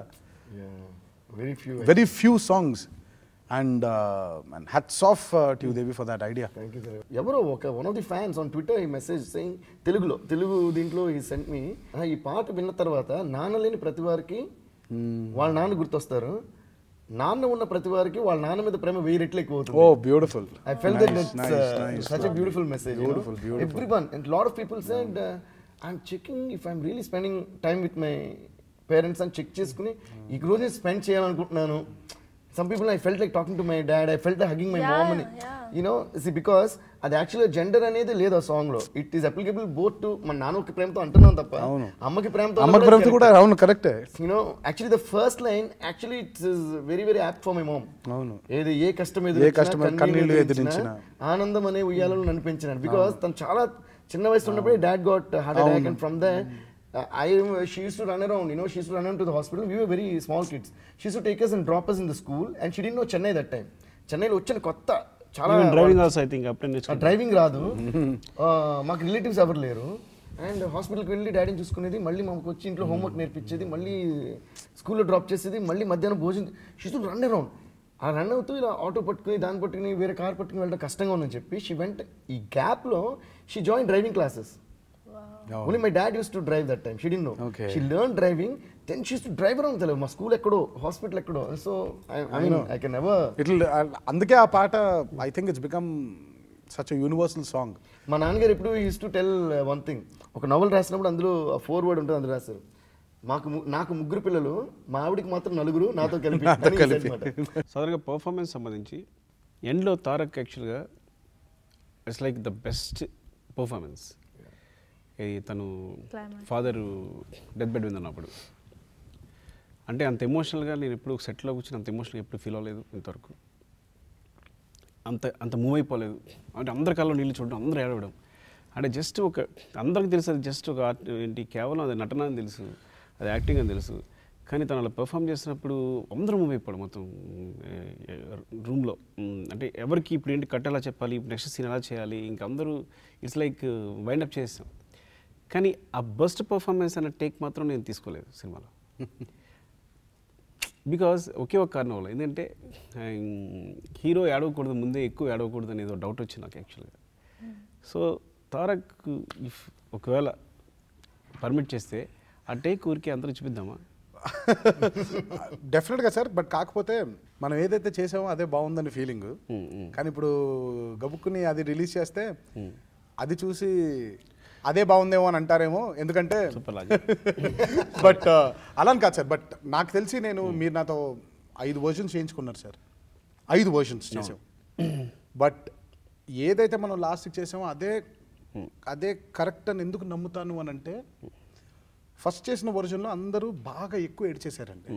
very few
very few songs and and hats off to Devi for that idea
thank you sir ఎవరో ఒక one of the fans on Twitter ఈ మెసేజ్ సెయింగ్ తెలుగులో తెలుగు దీంట్లో ఈ సెంట్ మీ ఈ పాట విన్న తర్వాత నాన్న లేని ప్రతి వారికి వాళ్ళ నాన్న గుర్తొస్తారు నాన్న ఉన్న ప్రతి వారికి వాళ్ళ నాన్న మీద ప్రేమ వెయ్యి రెట్లు ఎక్కువ
ఓ
అవుతుంది
beautiful
I felt that it's uh, such a beautiful message.
Beautiful,
you know?
beautiful.
Everyone, and a lot of people said, uh, I'm checking if I'm really spending time with my parents అని check చేసుకుని ఈ రోజు spend చేయాలనుకుంటున్నాను some people I felt like talking to my dad I felt hugging my
Yeah,
mom అని
yeah.
You know see because అది యాక్చువల్గా gender అనేది లేదు ఆ సాంగ్ లో it is applicable both to మన నాన్నకి ప్రేమతో అంటున్నాం తప్ప
అవును.
అమ్మకి ప్రేమతో
అమ్మకి ప్రేమతో కూడా అవును కరెక్టే
you know actually the first line actually it's is very very apt for my mom
అవును
ఏది ఏ కష్టం
ఏ కష్టం
ఎదురించినా,
కన్నీళ్లు
ఎదిరించినా,
ఎదిరించినా.
ఆనందం అనే ఉయ్యాలను నడిపించినాడు బికాస్ తను చాలా చిన్న వయసు ఉన్నప్పుడే dad got heart attack and from the I she use to run around you know she's to run to the hospital we were very small kids she's to take us and drop us in the school and she డి know Chennai that time చెన్నైలో వచ్చిన కొత్త చాలా
driving also I think అప్పుడే నేర్చుకున్నాను
driving రాదు ఆ, మాకు రిలేటివ్స్ ఎవరు లేరు అండ్ హాస్పిటల్కి వెళ్ళి డాడీని చూసుకునేది మళ్ళీ మాకు వచ్చి ఇంట్లో హోంవర్క్ నేర్పించేది మళ్ళీ స్కూల్లో డ్రాప్ చేసేది మళ్ళీ మధ్యాహ్నం భోజనం షీ టు రన్ అరౌండ్ ఆ రన్ అవుతూ ఇలా ఆటో పట్టుకుని దాన్ని పట్టుకుని వేరే కార్ పట్టుకుని వెళ్ళడం కష్టంగా ఉందని చెప్పి షీ వెంట ఈ గ్యాప్లో she join driving classes only my dad use to drive that time she డి know
Okay.
She learn driving then she's to drive around తెలియదు మా స్కూల్ ఎక్కడో హాస్పిటల్ ఎక్కడో so I mean I can ever
ఇట్లా అందుకే ఆ పాట I think it's become such universal song
మా నాన్నగారు ఎప్పుడు use to tell one thing ఒక నవల్ రాసినప్పుడు అందులో ఫోర్ వర్డ్ ఉంటుంది అందులో రాశారు మాకు ము- నాకు ముగ్గురు పిల్లలు మా ఆవిడికి మాత్రం నలుగురు నాతో కలిపి అని he said మాట.
సాధారణంగా పర్ఫార్మెన్స్ సంబంధించి ఎండ్లో తారక్ యాక్చువల్గా it's like the best performance ఇది తను
Climax.
ఫాదర్ డెత్ బెడ్ మీద ఉన్నప్పుడు అంటే అంత ఎమోషనల్గా నేను ఎప్పుడు సెట్లో కూర్చొని అంత ఎమోషనల్గా ఎప్పుడు ఫీల్ అవ్వలేదు ఇంతవరకు అంత అంత మూవ్ అయిపోలేదు అంటే అందరి కళ్ళలో నీళ్ళు చూడడం అందరూ ఏడవడం అంటే జస్ట్ ఒక అందరికి తెలుసు అది జస్ట్ ఒక art ఏంటి కేవలం అది నటన అని తెలుసు అది యాక్టింగ్ అని తెలుసు కానీ తను అలా పెర్ఫామ్ చేసినప్పుడు అందరూ మూవ్ అయిపోవడం మొత్తం రూమ్లో అంటే ఎవరికి ఇప్పుడు ఏంటి కట్ ఎలా చెప్పాలి నెక్స్ట్ సీన్ ఎలా చేయాలి ఇంకా అందరూ ఇట్స్ లైక్ వైండప్ చేసాం కానీ ఆ బెస్ట్ పర్ఫార్మెన్స్ అనే టేక్ మాత్రం నేను తీసుకోలేదు సినిమాలో బికాజ్ ఒకే ఒక కారణం వల్ల ఏంటంటే హీరో ఏడవకూడదు ముందే ఎక్కువ ఏడవకూడదు అనేది ఒక డౌట్ వచ్చింది నాకు యాక్చువల్గా సో తారక్ ఇఫ్ ఒకవేళ పర్మిట్ చేస్తే ఆ టేక్ ఊరికి అందరూ చూపిద్దామా
డెఫినెట్గా సార్ బట్ కాకపోతే మనం ఏదైతే చేసామో అదే బాగుందని ఫీలింగ్
Mm, mm.
కానీ ఇప్పుడు గబుక్కుని అది రిలీజ్ చేస్తే అది చూసి అదే బాగుందేమో అని అంటారేమో ఎందుకంటే
సూపర్ లాజిక్
బట్ అలా అని కాదు సార్ బట్ నాకు తెలిసి నేను మీరు నాతో ఐదు వర్షన్స్ చేయించుకున్నారు సార్ ఐదు వర్షన్స్ చేసాం బట్ ఏదైతే మనం లాస్ట్కి చేసామో అదే అదే కరెక్ట్ అని ఎందుకు నమ్ముతాను అని అంటే ఫస్ట్ చేసిన వర్జన్లో అందరూ బాగా ఎక్కువ ఏడ్చేశారండి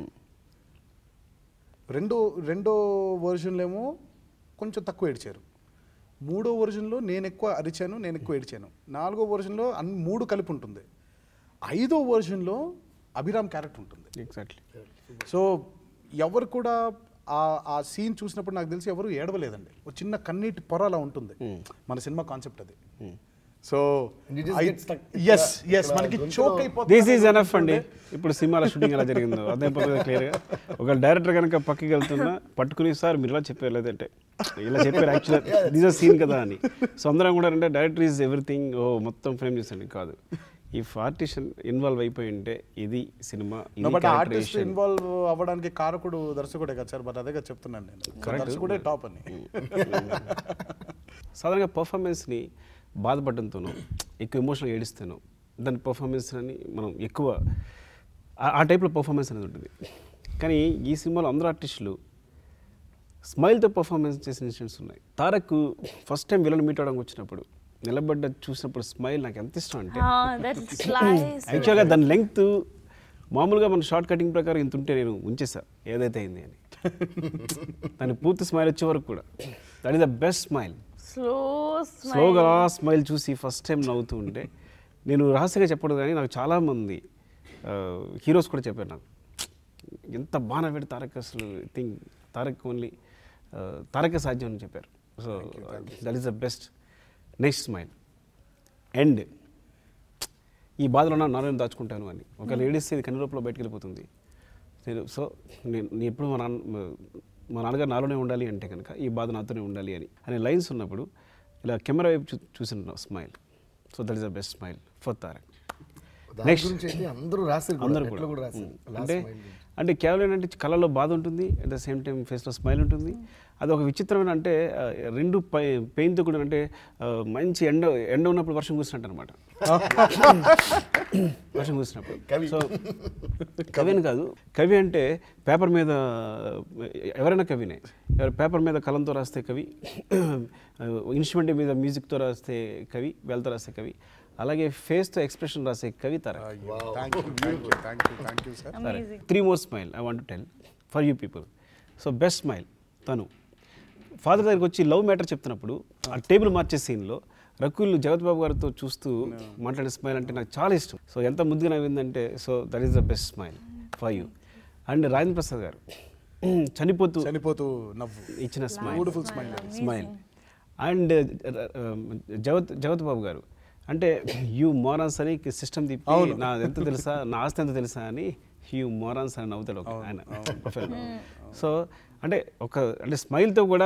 రెండో రెండో వర్జన్లో ఏమో కొంచెం తక్కువ ఏడ్చారు మూడో వర్జన్లో నేను ఎక్కువ అరిచాను నేను ఎక్కువ ఏడ్చాను నాలుగో వర్జన్లో అన్ని మూడు కలిపి ఉంటుంది ఐదో వర్జన్లో అభిరామ్ క్యారెక్టర్ ఉంటుంది
ఎగ్జాక్ట్లీ
సో ఎవరు కూడా ఆ ఆ సీన్ చూసినప్పుడు నాకు తెలిసి ఎవరు ఏడవలేదండి ఒక చిన్న కన్నీటి పొర అలా ఉంటుంది మన సినిమా కాన్సెప్ట్ అది so
And you just get stuck.
Yes yes మనకి చోక్
దిస్ ఈజ్ ఎనఫ్ అండి ఇప్పుడు సినిమాల షూటింగ్ ఎలా జరిగిందో అదే పద్ధతి క్లియర్గా ఒక డైరెక్టర్ కనుక పక్కకి వెళ్తున్నా పట్టుకుని సార్ మీరు ఇలా చెప్పారు లేదంటే ఇలా చెప్పారు యాక్చువల్ దిస్ ఆర్ సీన్ కదా అని సో అందరం కూడా అంటే డైరెక్టర్ ఈజ్ ఎవ్రీథింగ్ ఓ మొత్తం ఫ్రేమ్ చేసండి కాదు ఇఫ్ ఆర్టిస్ట్ ఇన్వాల్వ్ అయిపోయి ఉంటే ఇది సినిమా ఇది
బట్ ఆర్టిస్ట్
characterization.
ఇన్వాల్వ్ అవ్వడానికి కారకుడు దర్శకుడే కదా సార్ బట్ అదే కదా చెప్తున్నాను నేను దర్శకుడే టాప్ అని
సాధారణంగా పర్ఫార్మెన్స్ని బాధపడడంతోనో ఎక్కువ ఎమోషనల్ ఏడిస్తాను దాని పర్ఫార్మెన్స్ అని మనం ఎక్కువ ఆ- ఆ టైప్లో పర్ఫార్మెన్స్ అనేది ఉంటుంది కానీ ఈ సినిమాలో అందరు ఆర్టిస్టులు స్మైల్తో పర్ఫార్మెన్స్ చేసిన ఇన్సిడెంట్స్ ఉన్నాయి Tarak first time villain meet అవడానికి వచ్చినప్పుడు నిలబడ్డ చూసినప్పుడు స్మైల్ నాకు ఎంత ఇష్టం అంటే
Ah, that slice.
యాక్చువల్గా దాని లెంగ్త్ మామూలుగా మన షార్ట్ కటింగ్ ప్రకారం ఇంత ఉంటే నేను ఉంచేసా ఏదైతే అయింది అని దాని పూర్తి స్మైల్ వచ్చే వరకు కూడా that is the best smile
Slow smile.
స్లోగా స్మైల్ చూసి ఫస్ట్ టైం నవ్వుతూ ఉంటే నేను రహస్యంగా చెప్పడం కానీ నాకు చాలామంది హీరోస్ కూడా చెప్పారు నాకు ఎంత బాగా నవ్వాడు తారక్ అసలు థింక్ తారక్ ఓన్లీ తారకే సాధ్యం అని చెప్పారు so that is the best next smile and ఈ బాధలో నా నాన్న దాచుకుంటాను అని ఒక లేడీస్ ఇది కన్ను రూపంలో బయటకు వెళ్ళిపోతుంది నేను సో నేను నేను ఎప్పుడు మా నాన్న మా నాన్నగారు నాలోనే ఉండాలి అంటే కనుక ఈ బాధ నాతోనే ఉండాలి అని అనే లైన్స్ ఉన్నప్పుడు ఇలా కెమెరా వైపు చూ చూసిన smile so that is the best smile for Tarak
దాని
Next.
గురించి అయితే అందరూ రాశారు కూడా,
అందరూ
నెట్లో
కూడా
కూడా రాశారు
ఉమ్.
Last
అంటే
smile గురించి.
అంటే కేవలం ఏంటంటే కళ్ళలో బాధ ఉంటుంది అట్ ద సేమ్ టైం ఫేస్లో స్మైల్ ఉంటుంది అది ఒక విచిత్రమైన అంటే ఆ, రెండు పై పెయిన్తో కూడా అంటే ఆ, మంచి ఎండ ఎండ ఉన్నప్పుడు వర్షం కూర్చున్నట్టు అనమాట వర్షం కూర్చున్నప్పుడు
కవి.
సో కవి అని కాదు కవి అంటే పేపర్ మీద ఎవరైనా కవినే ఎవరు పేపర్ మీద కలంతో రాస్తే కవి ఇన్స్ట్రుమెంట్ మీద మ్యూజిక్తో రాస్తే కవి వేలతో రాస్తే కవి అలాగే ఫేస్తో ఎక్స్ప్రెషన్ రాసే కవి Tarak
thank you thank you thank you thank you sir
Amazing.
Three more smile I want tell for you people so best smile తను ఫాదర్ దగ్గరికి వచ్చి లవ్ మ్యాటర్ చెప్తున్నప్పుడు ఆ టేబుల్ మార్చే సీన్లో రకుల్ జగత్ బాబు గారితో చూస్తూ మాట్లాడే స్మైల్ అంటే నాకు చాలా ఇష్టం సో ఎంత ముద్దుగా నవ్విందంటే so that is the best smile for you and Rajendra Prasad garu చనిపోతూ
చనిపోతూ నవ్వు
ఇచ్చిన smile
beautiful smile
smile and Jagath Jagath బాబు గారు అంటే యూ మోరాన్స్ అని సిస్టమ్ తిప్పి నా ఎంత తెలుసా నా ఆస్తి ఎంత తెలుసా అని యూ మోరాన్స్ అని నవ్వుతాడు ఒక ఆయన సో అంటే ఒక అంటే స్మైల్తో కూడా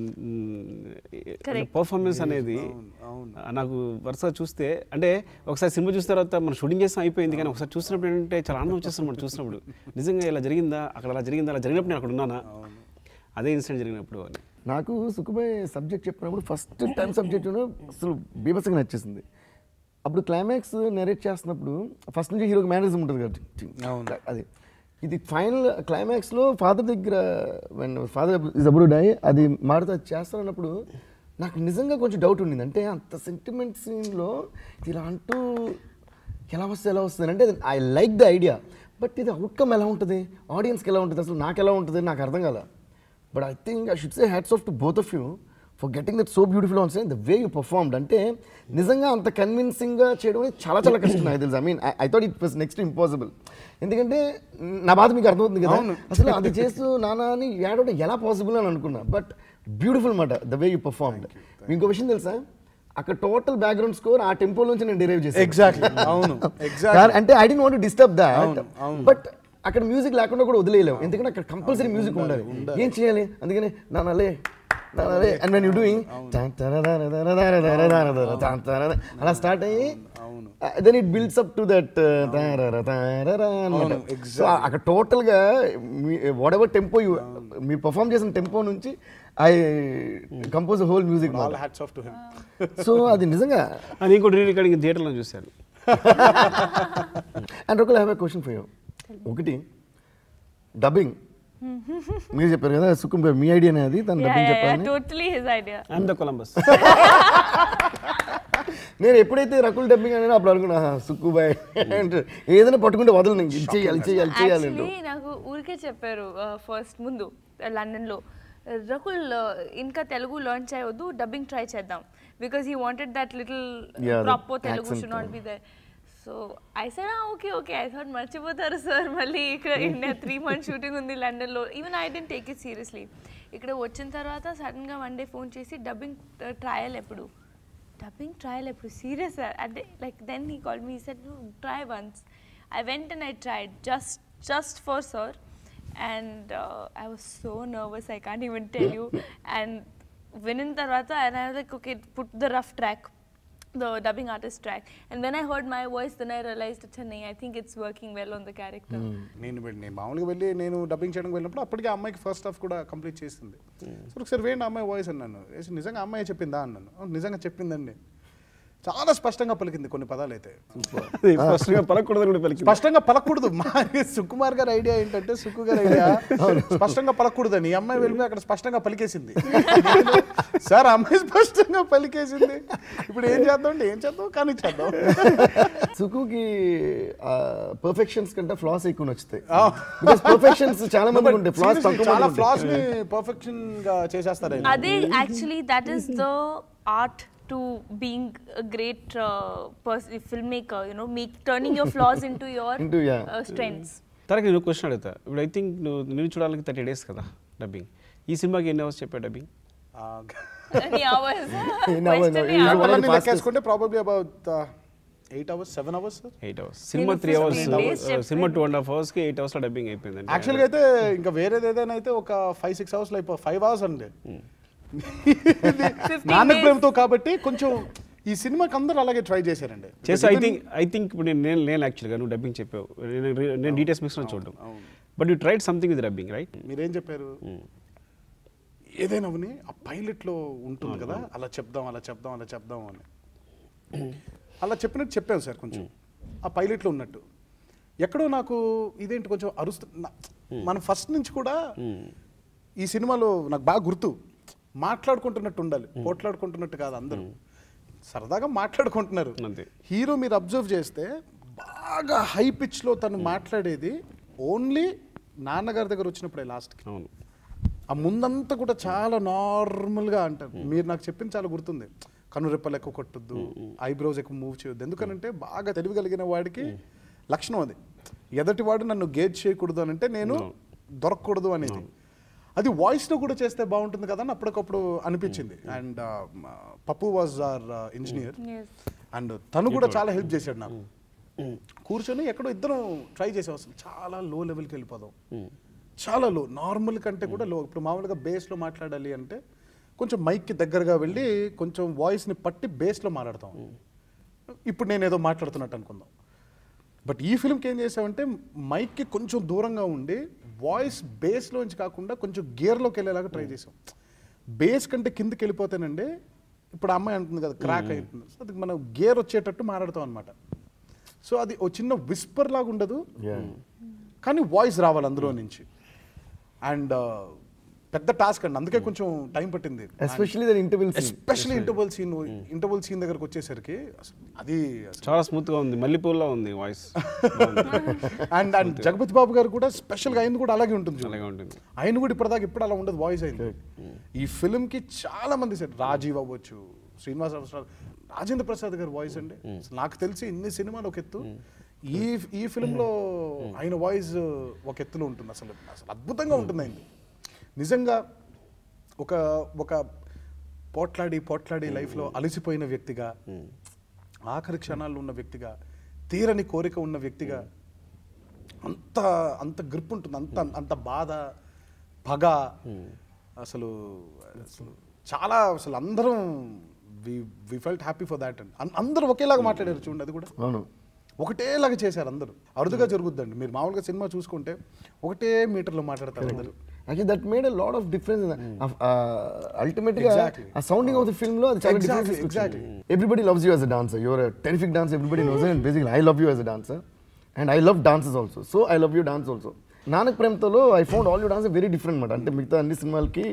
పర్ఫార్మెన్స్ అనేది ఆ, నాకు వరుసగా చూస్తే అంటే ఒకసారి సినిమా చూసిన తర్వాత మనం షూటింగ్ చేస్తాం అయిపోయింది కానీ ఒకసారి చూసినప్పుడు ఏంటంటే చాలా ఆనందం వచ్చేస్తుంది మనం చూసినప్పుడు నిజంగా ఇలా జరిగిందా అక్కడ అలా జరిగిందా అలా జరిగినప్పుడు నేను అక్కడ ఉన్నానా అదే ఇన్సిడెంట్ జరిగినప్పుడు అని
నాకు సుఖబాయ్ సబ్జెక్ట్ చెప్పినప్పుడు ఫస్ట్ టైం సబ్జెక్ట్ అసలు బీభత్సంగా నచ్చేసింది అప్పుడు క్లైమాక్స్ నెరేట్ చేస్తున్నప్పుడు ఫస్ట్ నుంచి హీరోకి మేనేజం ఉంటుంది కదా అది ఇది ఫైనల్ క్లైమాక్స్లో ఫాదర్ దగ్గర ఫాదర్ ఇస్ అబుడు డై అది మారుతా చేస్తానన్నప్పుడు నాకు నిజంగా కొంచెం డౌట్ ఉండింది అంటే అంత సెంటిమెంట్ సీన్లో ఇలా అంటూ ఎలా వస్తుంది ఎలా వస్తుంది అంటే I like the idea but ఇది అవుట్కమ్ ఎలా ఉంటుంది ఆడియన్స్కి ఎలా ఉంటుంది అసలు నాకు ఎలా ఉంటుంది నాకు అర్థం కాల but I think I should say hats off to both of you for getting that so beautiful on say the way you performed అంటే నిజంగా అంత కన్విన్సింగ్గా చేయడం అనేది చాలా చాలా కష్టం నాకు తెలుసు I mean I thought it was next impossible ఎందుకంటే నా బాధ మీకు అర్థమవుతుంది కదా అసలు అది చేస్తూ నానా అని ఏడవడం ఎలా పాసిబుల్ అని అనుకున్నా బట్ బ్యూటిఫుల్ మాట ద వే యూ పర్ఫార్మ్డ్ ఇంకో విషయం తెలుసా అక్కడ టోటల్ బ్యాక్గ్రౌండ్ స్కోర్ ఆ టెంపో నుంచి నేను డిరైవ్ చేశాను
ఎగ్జాక్ట్లీ అవును ఎగ్జాక్ట్
కాదు, అంటే I didn't want disturb that
అవును, అవును.
బట్ అక్కడ మ్యూజిక్ లేకుండా కూడా వదిలేయలేము ఎందుకంటే అక్కడ కంపల్సరీ మ్యూజిక్ ఉండాలి ఏం చేయాలి అందుకని నానలే నానలే అండ్ వెన్ యూ డూయింగ్ అలా స్టార్ట్ అయ్యి then it builds up to that so అక్కడ టోటల్ గా వాట్ ఎవర్ టెంపో మీరు పర్ఫామ్ చేసిన టెంపో నుంచి I compose whole music
all hats off to him
so అది నిజంగా
అని ఇంకోటి రీ రికార్డింగ్ థియేటర్లో చూశాను
అండ్ ఒకళ్ళు have a question for you ఒకటి డబ్బింగ్ మీరు చెప్పారు కదా సుకుమ్ గారు మీ ఐడియానే అది తను
Yeah,
డబ్బింగ్
yeah, yeah,
చెప్పాలని
totally his idea.
I'm the Columbus
నేను ఎప్పుడైతే రకుల్ డబ్బింగ్ అనేది అప్పుడు అనుకున్నా "ఆహా, సుక్కు బాయ్ అంటే ఏదైనా పట్టుకుంటే వదలు నేను ఇది చేయాలి ఇది చేయాలి చేయాలి అంటూ.
యాక్చువల్లీ నాకు ఊరికే చెప్పారు ఫస్ట్ ముందు లండన్లో రకుల్ ఇంకా తెలుగు లర్న్ చేయవద్దు డబ్బింగ్ ట్రై చేద్దాం because he wanted that little
Yeah, the
proper Telugu
accent,
should not be there so I said okay okay I thought మర్చిపోతారు సార్ మళ్ళీ ఇక్కడ ఇండియా త్రీ మంత్స్ షూటింగ్ ఉంది లండన్లో even I didn't take it seriously ఇక్కడ వచ్చిన తర్వాత సడన్గా one day phone చేసి డబ్బింగ్ ట్రయల్ ఎప్పుడు డబ్బింగ్ ట్రయల్ ఎప్పుడు సీరియస్ అంటే like then he call me set try once I went and I tried just just for sir and I was so nervous I can't even tell you and వినిన తర్వాత and I like okay put the rough track the dubbing artist track and when i heard my voice then i realized chennai i think it's working well on the character
నేను వెళ్ళి- నేను మామూలుగా వెళ్ళి నేను dubbing చేయడానికి వెళ్ళినప్పుడు అప్పటికి ఆ అమ్మాయికి ఫస్ట్ హాఫ్ కూడా కంప్లీట్ చేసింది సో ఒకసారి వేయండి అమ్మాయి వాయిస్ అన్నాను వేసి నిజంగా అమ్మాయి చెప్పిందా అన్నాను "అవును, నిజంగా చెప్పిందండి చాలా స్పష్టంగా పలికింది కొన్ని పదాలు అయితే
ఫస్ట్గా పలకూడదు కూడా పలికి
స్పష్టంగా పలకూడదు మా సుకుమార్ గారి ఐడియా ఏంటంటే సుక్కు గారి ఐడియా స్పష్టంగా పలకూడదని ఈ అమ్మాయి వెళ్ళి అక్కడ స్పష్టంగా పలికేసింది నేను, సార్ ఆ అమ్మాయి స్పష్టంగా పలికేసింది ఇప్పుడు ఏం చేద్దాం అంటే ఏం చేద్దాం కానీ చేద్దాం
సుకుకి పర్ఫెక్షన్స్ కంటే ఫ్లాస్ ఎక్కువ నచ్చుతాయి బికాస్ పర్ఫెక్షన్స్ చాలా మంది ఉంటాయి ఫ్లాస్
Seriously,
తక్కువ
చాలా
మందికి
ఫ్లాస్ ని పర్ఫెక్షన్ గా చేసేస్తారు ఆయన.
Ade, actually, that is the art to being a great uh, pers- filmmaker. You know, make turning your flaws into your
Into, yeah.
uh, strengths.
తరగతి నేను క్వశ్చన్ అడుగుతా ఇప్పుడు ఐ థింక్ నువ్వు నేను చూడడానికి థర్టీ డేస్ కదా డబ్బింగ్ ఈ సినిమాకి ఎన్ని అవర్స్ చెప్పా డబ్బింగ్
ఆ,
Any hours?
Any hours,
Question
no,
me
it is
hours.
one of the
అవన్నీ
fastest.
లెక్కేసుకుంటే probably about eight hours seven hours
eight hours cinema three
15
hours
days చెప్పాను.
సినిమా టూ అండ్ హాఫ్ అవర్స్కి eight అవర్స్లో dubbing అయిపోయిందండి
యాక్చువల్గా అయితే ఇంకా వేరేది ఏదైనా అయితే ఒక ఫైవ్ సిక్స్ అవర్స్ అయిపో ఫైవ్ అవర్స్ అండి నాన్న
days.
ప్రేమతో కాబట్టి కొంచెం ఈ సినిమాకి అందరూ అలాగే ట్రై చేశారండి
చేసి ఐ థింక్ ఐ థింక్ ఇప్పుడు నేను నేను నేను యాక్చువల్గా నువ్వు డబ్బింగ్ చెప్పావు నేను నేను డీటెయిల్స్ మిక్స్ చూడడం but you tried something with dubbing right
మీరేం చెప్పారు ఏదైనా అవని ఆ పైలట్లో ఉంటుంది కదా అలా చెప్దాం అలా చెప్దాం అలా చెప్దాం అని అలా చెప్పినట్టు చెప్పాను సార్ కొంచెం ఆ పైలట్లో ఉన్నట్టు ఎక్కడో నాకు ఇదేంటి కొంచెం అరుస్తు నా- మనం ఫస్ట్ నుంచి కూడా ఈ సినిమాలో నాకు బాగా గుర్తు మాట్లాడుకుంటున్నట్టు ఉండాలి పోట్లాడుకుంటున్నట్టు కాదు అందరూ సరదాగా మాట్లాడుకుంటున్నారు
అంతే.
హీరో మీరు అబ్జర్వ్ చేస్తే బాగా హై పిచ్లో తను మాట్లాడేది ఓన్లీ నాన్నగారి దగ్గర వచ్చినప్పుడే లాస్ట్కి
అవును
ఆ ముందంతా కూడా చాలా నార్మల్గా అంటారు మీరు నాకు చెప్పింది చాలా గుర్తుంది కనురెప్పలు ఎక్కువ కొట్టద్దు ఐబ్రోస్ ఎక్కువ మూవ్ చేయొద్దు ఎందుకనంటే బాగా తెలివిగలిగిన వాడికి లక్షణం అది ఎదటి వాడు నన్ను గేజ్ చేయకూడదు అని అంటే నేను దొరకకూడదు అనేది అది వాయిస్లో కూడా చేస్తే బాగుంటుంది కదా అని అప్పటికప్పుడు అనిపించింది and Pappu was our engineer
Yes.
And తను కూడా చాలా హెల్ప్ చేశాడు నాకు కూర్చొని ఎక్కడో ఇద్దరం ట్రై చేసాం అసలు చాలా లో లెవెల్కి వెళ్ళిపోదాం చాలా లో నార్మల్ కంటే కూడా లో ఇప్పుడు మామూలుగా బేస్లో మాట్లాడాలి అంటే కొంచెం మైక్కి దగ్గరగా వెళ్ళి కొంచెం వాయిస్ని పట్టి బేస్లో మాట్లాడతాం ఇప్పుడు నేను ఏదో మాట్లాడుతున్నట్టు అనుకుందాం బట్ ఈ ఫిల్మ్కి ఏం చేసామంటే మైక్కి కొంచెం దూరంగా ఉండి వాయిస్ బేస్లోంచి కాకుండా కొంచెం గేర్లోకి వెళ్ళేలాగా ట్రై చేసాం బేస్ కంటే కిందకి వెళ్ళిపోతేనండి ఇప్పుడు ఆ అమ్మాయి అంటుంది కదా క్రాక్ అవుతుంది సో అది మనం గేర్ వచ్చేటట్టు మాట్లాడతాం అనమాట సో అది ఓ చిన్న విస్పర్ లాగా ఉండదు
Yeah.
కానీ వాయిస్ రావాలి అందులో నుంచి అండ్ పెద్ద టాస్క్ అండి అందుకే కొంచెం టైం పట్టింది
especially that interval
especially interval scene interval scene దగ్గరకు వచ్చేసరికి అసలు అది అసలు
చాలా స్మూత్గా ఉంది మల్లెపూల్లా ఉంది voice
and and Jagapathi Babu garu కూడా స్పెషల్గా ఆయన కూడా అలాగే ఉంటుంది చూడండి.
అలాగే ఉంటుంది
ఆయన కూడా ఇప్పటిదాకా ఇప్పుడు అలా ఉండదు వాయిస్ అయింది ఈ ఫిల్మ్ కి చాలా మంది సార్ రాజీవ్ అవ్వచ్చు శ్రీనివాస్ అవసరాలు రాజేంద్ర ప్రసాద్ గారి వాయిస్ అండి అసలు నాకు తెలిసి ఇన్ని సినిమాలు ఒక ఎత్తు ఈ ఈ film లో ఆయన వాయిస్ ఒక ఎత్తులో ఉంటుంది అసలు అసలు అద్భుతంగా ఉంటుంది ఆయన నిజంగా ఒక ఒక పోట్లాడి పోట్లాడి లైఫ్లో అలసిపోయిన వ్యక్తిగా ఆఖరి క్షణాల్లో ఉన్న వ్యక్తిగా తీరని కోరిక ఉన్న వ్యక్తిగా అంత అంత గ్రిప్ ఉంటుంది అంత అంత బాధ పగ అసలు అసలు చాలా అసలు అందరం we felt happy for that and అన్- అందరూ ఒకేలాగా మాట్లాడారు చూడండి అది కూడా
అవును
ఒకటేలాగా చేశారు అందరూ అరుదుగా జరుగుద్దండి మీరు మామూలుగా సినిమా చూసుకుంటే ఒకటే మీటర్లో మాట్లాడతారు అందరూ
actually that made a lot of difference ultimate గా
Exactly.
ఆ సౌండింగ్ ఆఫ్ ద ఫిల్మ్ లో అది చాలా
Exactly,
difference
exactly.
Everybody loves you as a dancer your terrific dance everybody knows and basically I love you as a dancer and I love dances also so I love you dance also Nanak ప్రేమతోలో I found all you dance very different అనమాట అంటే మిగతా అన్ని సినిమాలకి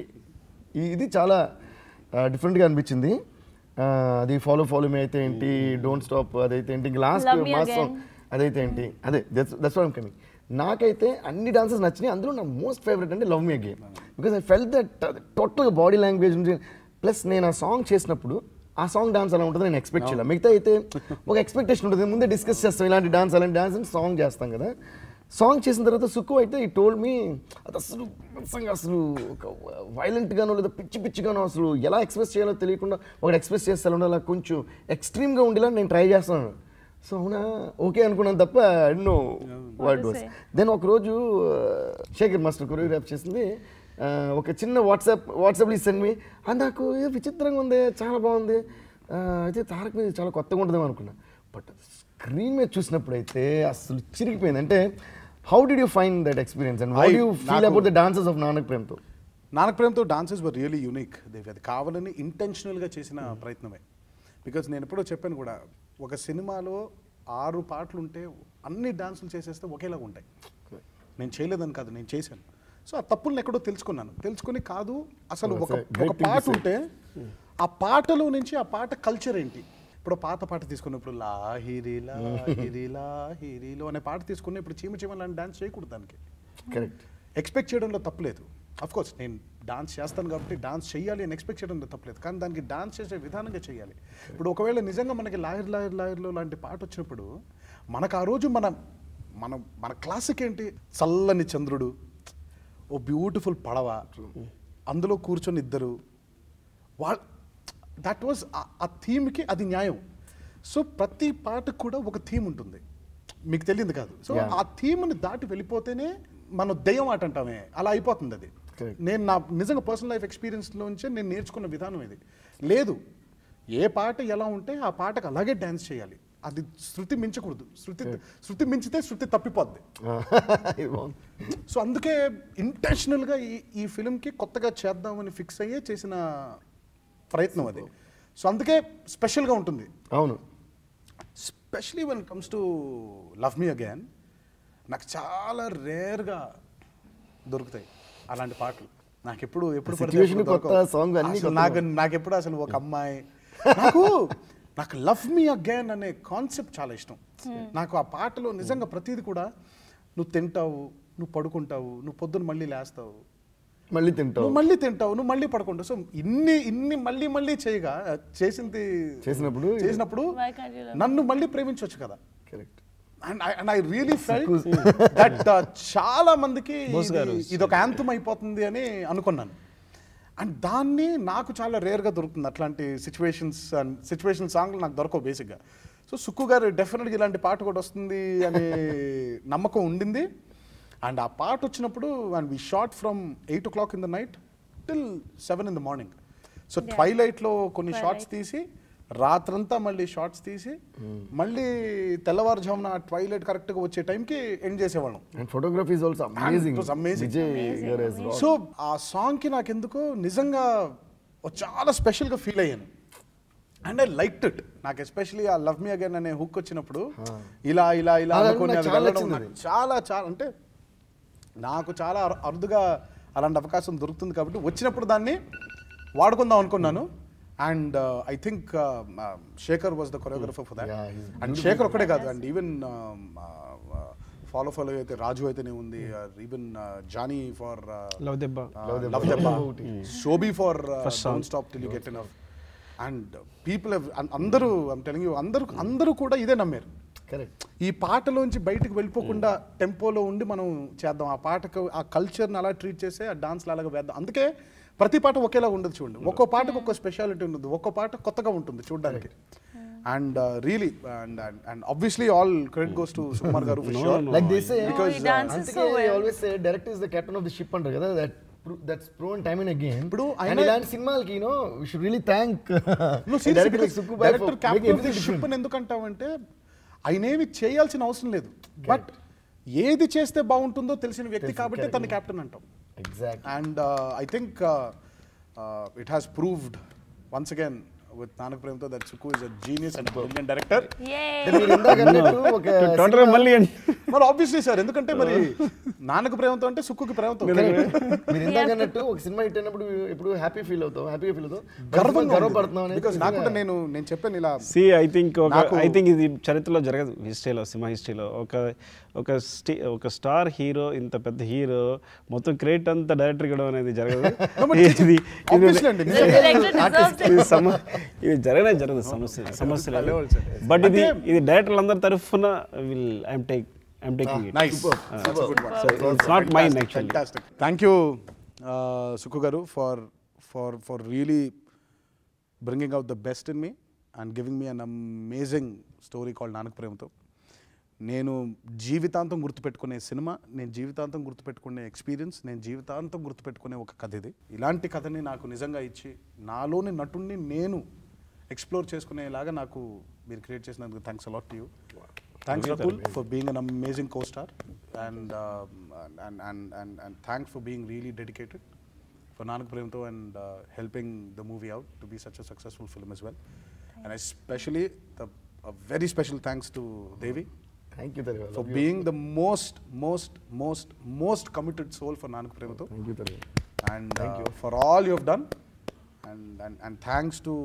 ఈ- ఇది చాలా డిఫరెంట్గా అనిపించింది ఆ, అది ఫాలో ఫాలో మీ అయితే ఏంటి డోంట్ స్టాప్ అదైతే ఏంటి ఇంక last
Love Me
mass
Again.
అదైతే ఏంటి అదే దట్స్ వాట్ కమింగ్ నాకైతే అన్ని డాన్సెస్ నచ్చినాయి అందులో నా మోస్ట్ ఫేవరెట్ అంటే love me again because I fell that టోటల్గా బాడీ లాంగ్వేజ్ నుంచి ప్లస్ నేను ఆ సాంగ్ చేసినప్పుడు ఆ సాంగ్ డాన్స్ అలా ఉంటుంది నేను ఎక్స్పెక్ట్ చేయాలి మిగతా అయితే ఒక ఎక్స్పెక్టేషన్ ఉంటుంది ముందే డిస్కస్ చేస్తాం ఇలాంటి డాన్స్ అలాంటి డాన్స్ అని సాంగ్ చేస్తాం కదా సాంగ్ చేసిన తర్వాత సుక్కు అయితే ఈ టోల్డ్ మీ అది అసలు బీభత్సంగా అసలు ఒక వైలెంట్గానో లేదా పిచ్చి పిచ్చిగానో అసలు ఎలా ఎక్స్ప్రెస్ చేయాలో తెలియకుండా ఒకటి ఎక్స్ప్రెస్ చేస్తాను అలా కొంచెం ఎక్స్ట్రీమ్గా ఉండేలా నేను ట్రై చేస్తున్నాను సో అవునా ఓకే అనుకున్నాను తప్ప నో వర్డ్ వాస్ దెన్ ఒకరోజు శేఖర్ మాస్టర్ కొరియోగ్రాఫ్ చేసింది ఆ, ఒక చిన్న వాట్సాప్ వాట్సాప్లో సెండ్ మీ అది నాకు ఏదో విచిత్రంగా ఉంది చాలా బాగుంది ఆ, అయితే తారక్ మీద చాలా కొత్తగా ఉంటుందేమో అనుకున్నా బట్ స్క్రీన్ మీద చూసినప్పుడు అయితే అసలు చిరిగిపోయింది అంటే how did you find that experience and how
I-
you feel
నాకు-
about the dances of Nanak Prematho
Nanak Prematho dances were really unique Devi అది కావాలని ఇంటెన్షనల్గా చేసిన ప్రయత్నమే బికాజ్ నేను ఎప్పుడో చెప్పాను కూడా ఒక సినిమాలో ఆరు పాటలు ఉంటే అన్ని డాన్సులు చేసేస్తే ఒకేలాగా ఉంటాయి నేను చేయలేదని కాదు నేను చేశాను సో ఆ తప్పులను ఎక్కడో తెలుసుకున్నాను తెలుసుకుని కాదు అసలు
That's
ఒక
a great
ఒక
thing to
పాట
say.
ఉంటే ఆ పాటలో నుంచి ఆ పాట కల్చర్ ఏంటి ఇప్పుడు పాత పాట తీసుకున్నప్పుడు లాహిరి లాహిరి లాహిరిలో అనే పాట తీసుకుని ఇప్పుడు చీమ చీమ లాంటి డాన్స్ చేయకూడదు దానికి
కరెక్ట్
ఎక్స్పెక్ట్ చేయడంలో తప్పులేదు అఫ్ కోర్స్ నేను డాన్స్ చేస్తాను కాబట్టి డాన్స్ చేయాలి అని ఎక్స్పెక్ట్ చేయడంలో తప్పలేదు కానీ దానికి డాన్స్ చేసే విధానంగా చేయాలి ఇప్పుడు ఒకవేళ నిజంగా మనకి లాయర్ లాయర్ లాయర్లో లాంటి పాట వచ్చినప్పుడు మనకు ఆ రోజు మన మన మన క్లాసిక్ ఏంటి చల్లని చంద్రుడు ఓ బ్యూటిఫుల్ పడవ అందులో కూర్చొని ఇద్దరు వాళ్ళ దట్ వాజ్ ఆ థీమ్కి అది న్యాయం సో ప్రతి పాటకు కూడా ఒక థీమ్ ఉంటుంది మీకు తెలియదు కాదు సో
Yeah.
ఆ థీమ్ని దాటి వెళ్ళిపోతేనే మనం దెయ్యం ఆట అంటామే అలా అయిపోతుంది అది
Correct.
నేను నా నిజంగా పర్సనల్ లైఫ్ ఎక్స్పీరియన్స్లోంచే నేను నేర్చుకున్న విధానం ఇది లేదు ఏ పాట ఎలా ఉంటే ఆ పాటకు అలాగే డ్యాన్స్ చేయాలి అది శృతి మించకూడదు శృతి శృతి మించితే శృతి తప్పిపోద్ది
ఇది బాగుంది
సో అందుకే ఇంటెన్షనల్గా ఈ ఈ ఫిల్మ్కి కొత్తగా చేద్దామని ఫిక్స్ అయ్యే చేసిన ప్రయత్నం అది సో అందుకే స్పెషల్గా ఉంటుంది
అవును
especially one comes to love me again నాకు చాలా రేర్గా దొరుకుతాయి అలాంటి పాటలు నాకు ఎప్పుడు ఎప్పుడు పడితే
Situation
అప్పుడు
కొత్త,
దొరకవు.
song అన్నీ
అసలు
కొత్తగా.
నాకు నాకెప్పుడు అసలు ఒక అమ్మాయి నాకు నాకు లవ్ మీ అగైన్ అనే కాన్సెప్ట్ చాలా ఇష్టం నాకు ఆ పాటలో నిజంగా ప్రతిదీ కూడా నువ్వు తింటావు నువ్వు పడుకుంటావు నువ్వు పొద్దున్న మళ్ళీ లేస్తావు
మళ్ళీ తింటావు
నువ్వు మళ్ళీ తింటావు నువ్వు మళ్ళీ పడుకుంటావు సో ఇన్ని ఇన్ని మళ్ళీ మళ్ళీ చేయగా చేసింది
చేసినప్పుడు
చేసినప్పుడు
Why can't you love
నన్ను మళ్ళీ ప్రేమించవచ్చు కదా
correct
and I and I really felt that చాలా మందికి
బోస్ గారు.
ఇది- ఇది ఒక యాంతం అయిపోతుంది అని అనుకున్నాను అండ్ దాన్ని నాకు చాలా రేర్గా దొరుకుతుంది అట్లాంటి సిచ్యువేషన్స్ అండ్ సిచ్యువేషన్ సాంగ్లు నాకు దొరకవు బేసిక్గా సో సుక్కు గారు డెఫినెట్గా ఇలాంటి పాట కూడా వస్తుంది అనే నమ్మకం ఉండింది అండ్ ఆ పాట వచ్చినప్పుడు and we shot from eight o'clock in the night till seven in the morning so
Yeah.
ట్వైలైట్లో కొన్ని
Twilight.
షార్ట్స్ తీసి రాత్రంతా మళ్ళీ షార్ట్స్ తీసి మళ్ళీ తెల్లవారుజామున ట్వైలైట్ కరెక్ట్గా వచ్చే టైంకి ఎండ్ చేసేవాళ్ళం
and photography is also amazing
it was amazing.
Vijay
Amazing,
garu
amazing.
So ఆ సాంగ్కి నాకు ఎందుకో నిజంగా ఓ చాలా స్పెషల్గా ఫీల్ అయ్యాను అండ్ ఐ లైక్ ఇట్ నాకు ఎస్పెషలీ ఆ లవ్ మీ అగైన్ అనే హుక్ వచ్చినప్పుడు ఇలా ఇలా ఇలా
అలా
అనుకుని
నాకు
అది
చాలా
వెళ్ళడం
నచ్చింది
నాకు చాలా చాలా అంటే నాకు చాలా అరు- అరుదుగా అలాంటి అవకాశం దొరుకుతుంది కాబట్టి వచ్చినప్పుడు దాన్ని వాడుకుందాం అనుకున్నాను and I think Shekhar was the choreographer for that
Yeah, he's
and Shekhar ఒక్కడే కాదు అండ్ ఈవెన్ ఫాలో ఫాలో అయితే రాజు అయితేనే ఉంది ఈవెన్ జానీ ఫర్
లవ్ దెబ్బ
లవ్ దెబ్బ Shobi for
First song.
Don't stop till you get enough and people అందరూ ఐమ్ టెలింగ్ యూ అందరూ అందరూ కూడా ఇదే నమ్మారు
కరెక్ట్
ఈ పాటలోంచి బయటకు వెళ్ళిపోకుండా టెంపోలో ఉండి మనం చేద్దాం ఆ పాటకు ఆ కల్చర్ని అలా ట్రీట్ చేస్తే ఆ డాన్స్లు అలాగా వేద్దాం అందుకే ప్రతి పాట ఒకేలా ఉండదు చూడండి ఒక్కో పాటకు ఒక్కో స్పెషాలిటీ ఉంటుంది ఒక్కో పాట కొత్తగా ఉంటుంది చూడడానికి and really and and obviously all credit goes to Sukumar garu for sure.
no.
Like this
Because,
he dances
అందుకే
so well.
Always say direct is the captain of the ship అంటారు కదా that that's proven time in again
ఇప్పుడు
and
ఆయన-
ఇలాంటి సినిమాలకి you know we should really thank
నువ్వు director captain ship అని ఎందుకు అంటావంటే ఆయన ఏమి చేయాల్సిన అవసరం లేదు బట్ ఏది చేస్తే బాగుంటుందో తెలిసిన వ్యక్తి
తెలుసు,
కాబట్టి
correct.
తన క్యాప్టెన్ అంటాం
exact
and I think it has proved once again with Nanak Prematho that Suku is a genius and brilliant director
Yay!
మీరు ఇందాక అన్నట్టు ఒక
టోటల్
సినిమా-
మళ్ళీ అండి
మరి ఆబ్వియస్లీ సార్ ఎందుకంటే మరి నాన్నకు ప్రేమతో అంటే సుక్కుకి ప్రేమతో
మీరు ఇందాక అన్నట్టు ఒక సినిమా హిట్ అయినప్పుడు ఎప్పుడు హ్యాపీ ఫీల్ అవుతాం హ్యాపీగా ఫీల్ అవుతాం
గర్వంగా
గర్వపడుతున్నాం అనేది
బికాస్ నాకు కూడా నేను నేను చెప్పాను ఇలా
సి ఐ థింక్ ఒక
నాకు-
ఐ థింక్ ఇది చరిత్రలో జరగదు హిస్టరీలో సినిమా హిస్టరీలో ఒక ఒక స్టీ ఒక స్టార్ హీరో ఇంత పెద్ద హీరో మొత్తం క్రెడిట్ అంతా డైరెక్టర్ ఇవ్వడం అనేది జరగదు
No, but
ఇది
obviously అండి,
The
నిజంగా.
director deserves it.
ఇది సమ ఇది జరగనే జరగదు సమస్య సమస్య లేదు
లేవాలి సార్.
బట్ ఇది
అంటే-
ఇది డైరెక్టర్లు అందరి తరఫున will I'm take I'm taking it
nice
it's not mine actually
Fantastic. Thank you, uh, Sukhu Garu, for for for really bringing out the best in me and giving me an amazing story called Nanak Prematho నేను జీవితాంతం గుర్తుపెట్టుకునే cinema నేను జీవితాంతం గుర్తుపెట్టుకునే experience నేను జీవితాంతం గుర్తుపెట్టుకునే ఒక కథ ఇది ఇలాంటి కథని నాకు నిజంగా ఇచ్చి నాలోని నటుణ్ణి నేను ఎక్స్ప్లోర్ చేసుకునేలాగా నాకు మీరు క్రియేట్ చేసినందుకు thanks a lot you thanks Rakul for being an amazing co star and and and and and thanks for being really dedicated for Nanak Premto and uh, helping the movie out to be such a successful film as well. And especially the, a very special thanks to Devi
thank you తరి
for being the most, most, most, most committed soul for Nanak Premto.
Thank you తరి
And
Thank
uh,
you.
for all you have done. And, and, and thanks to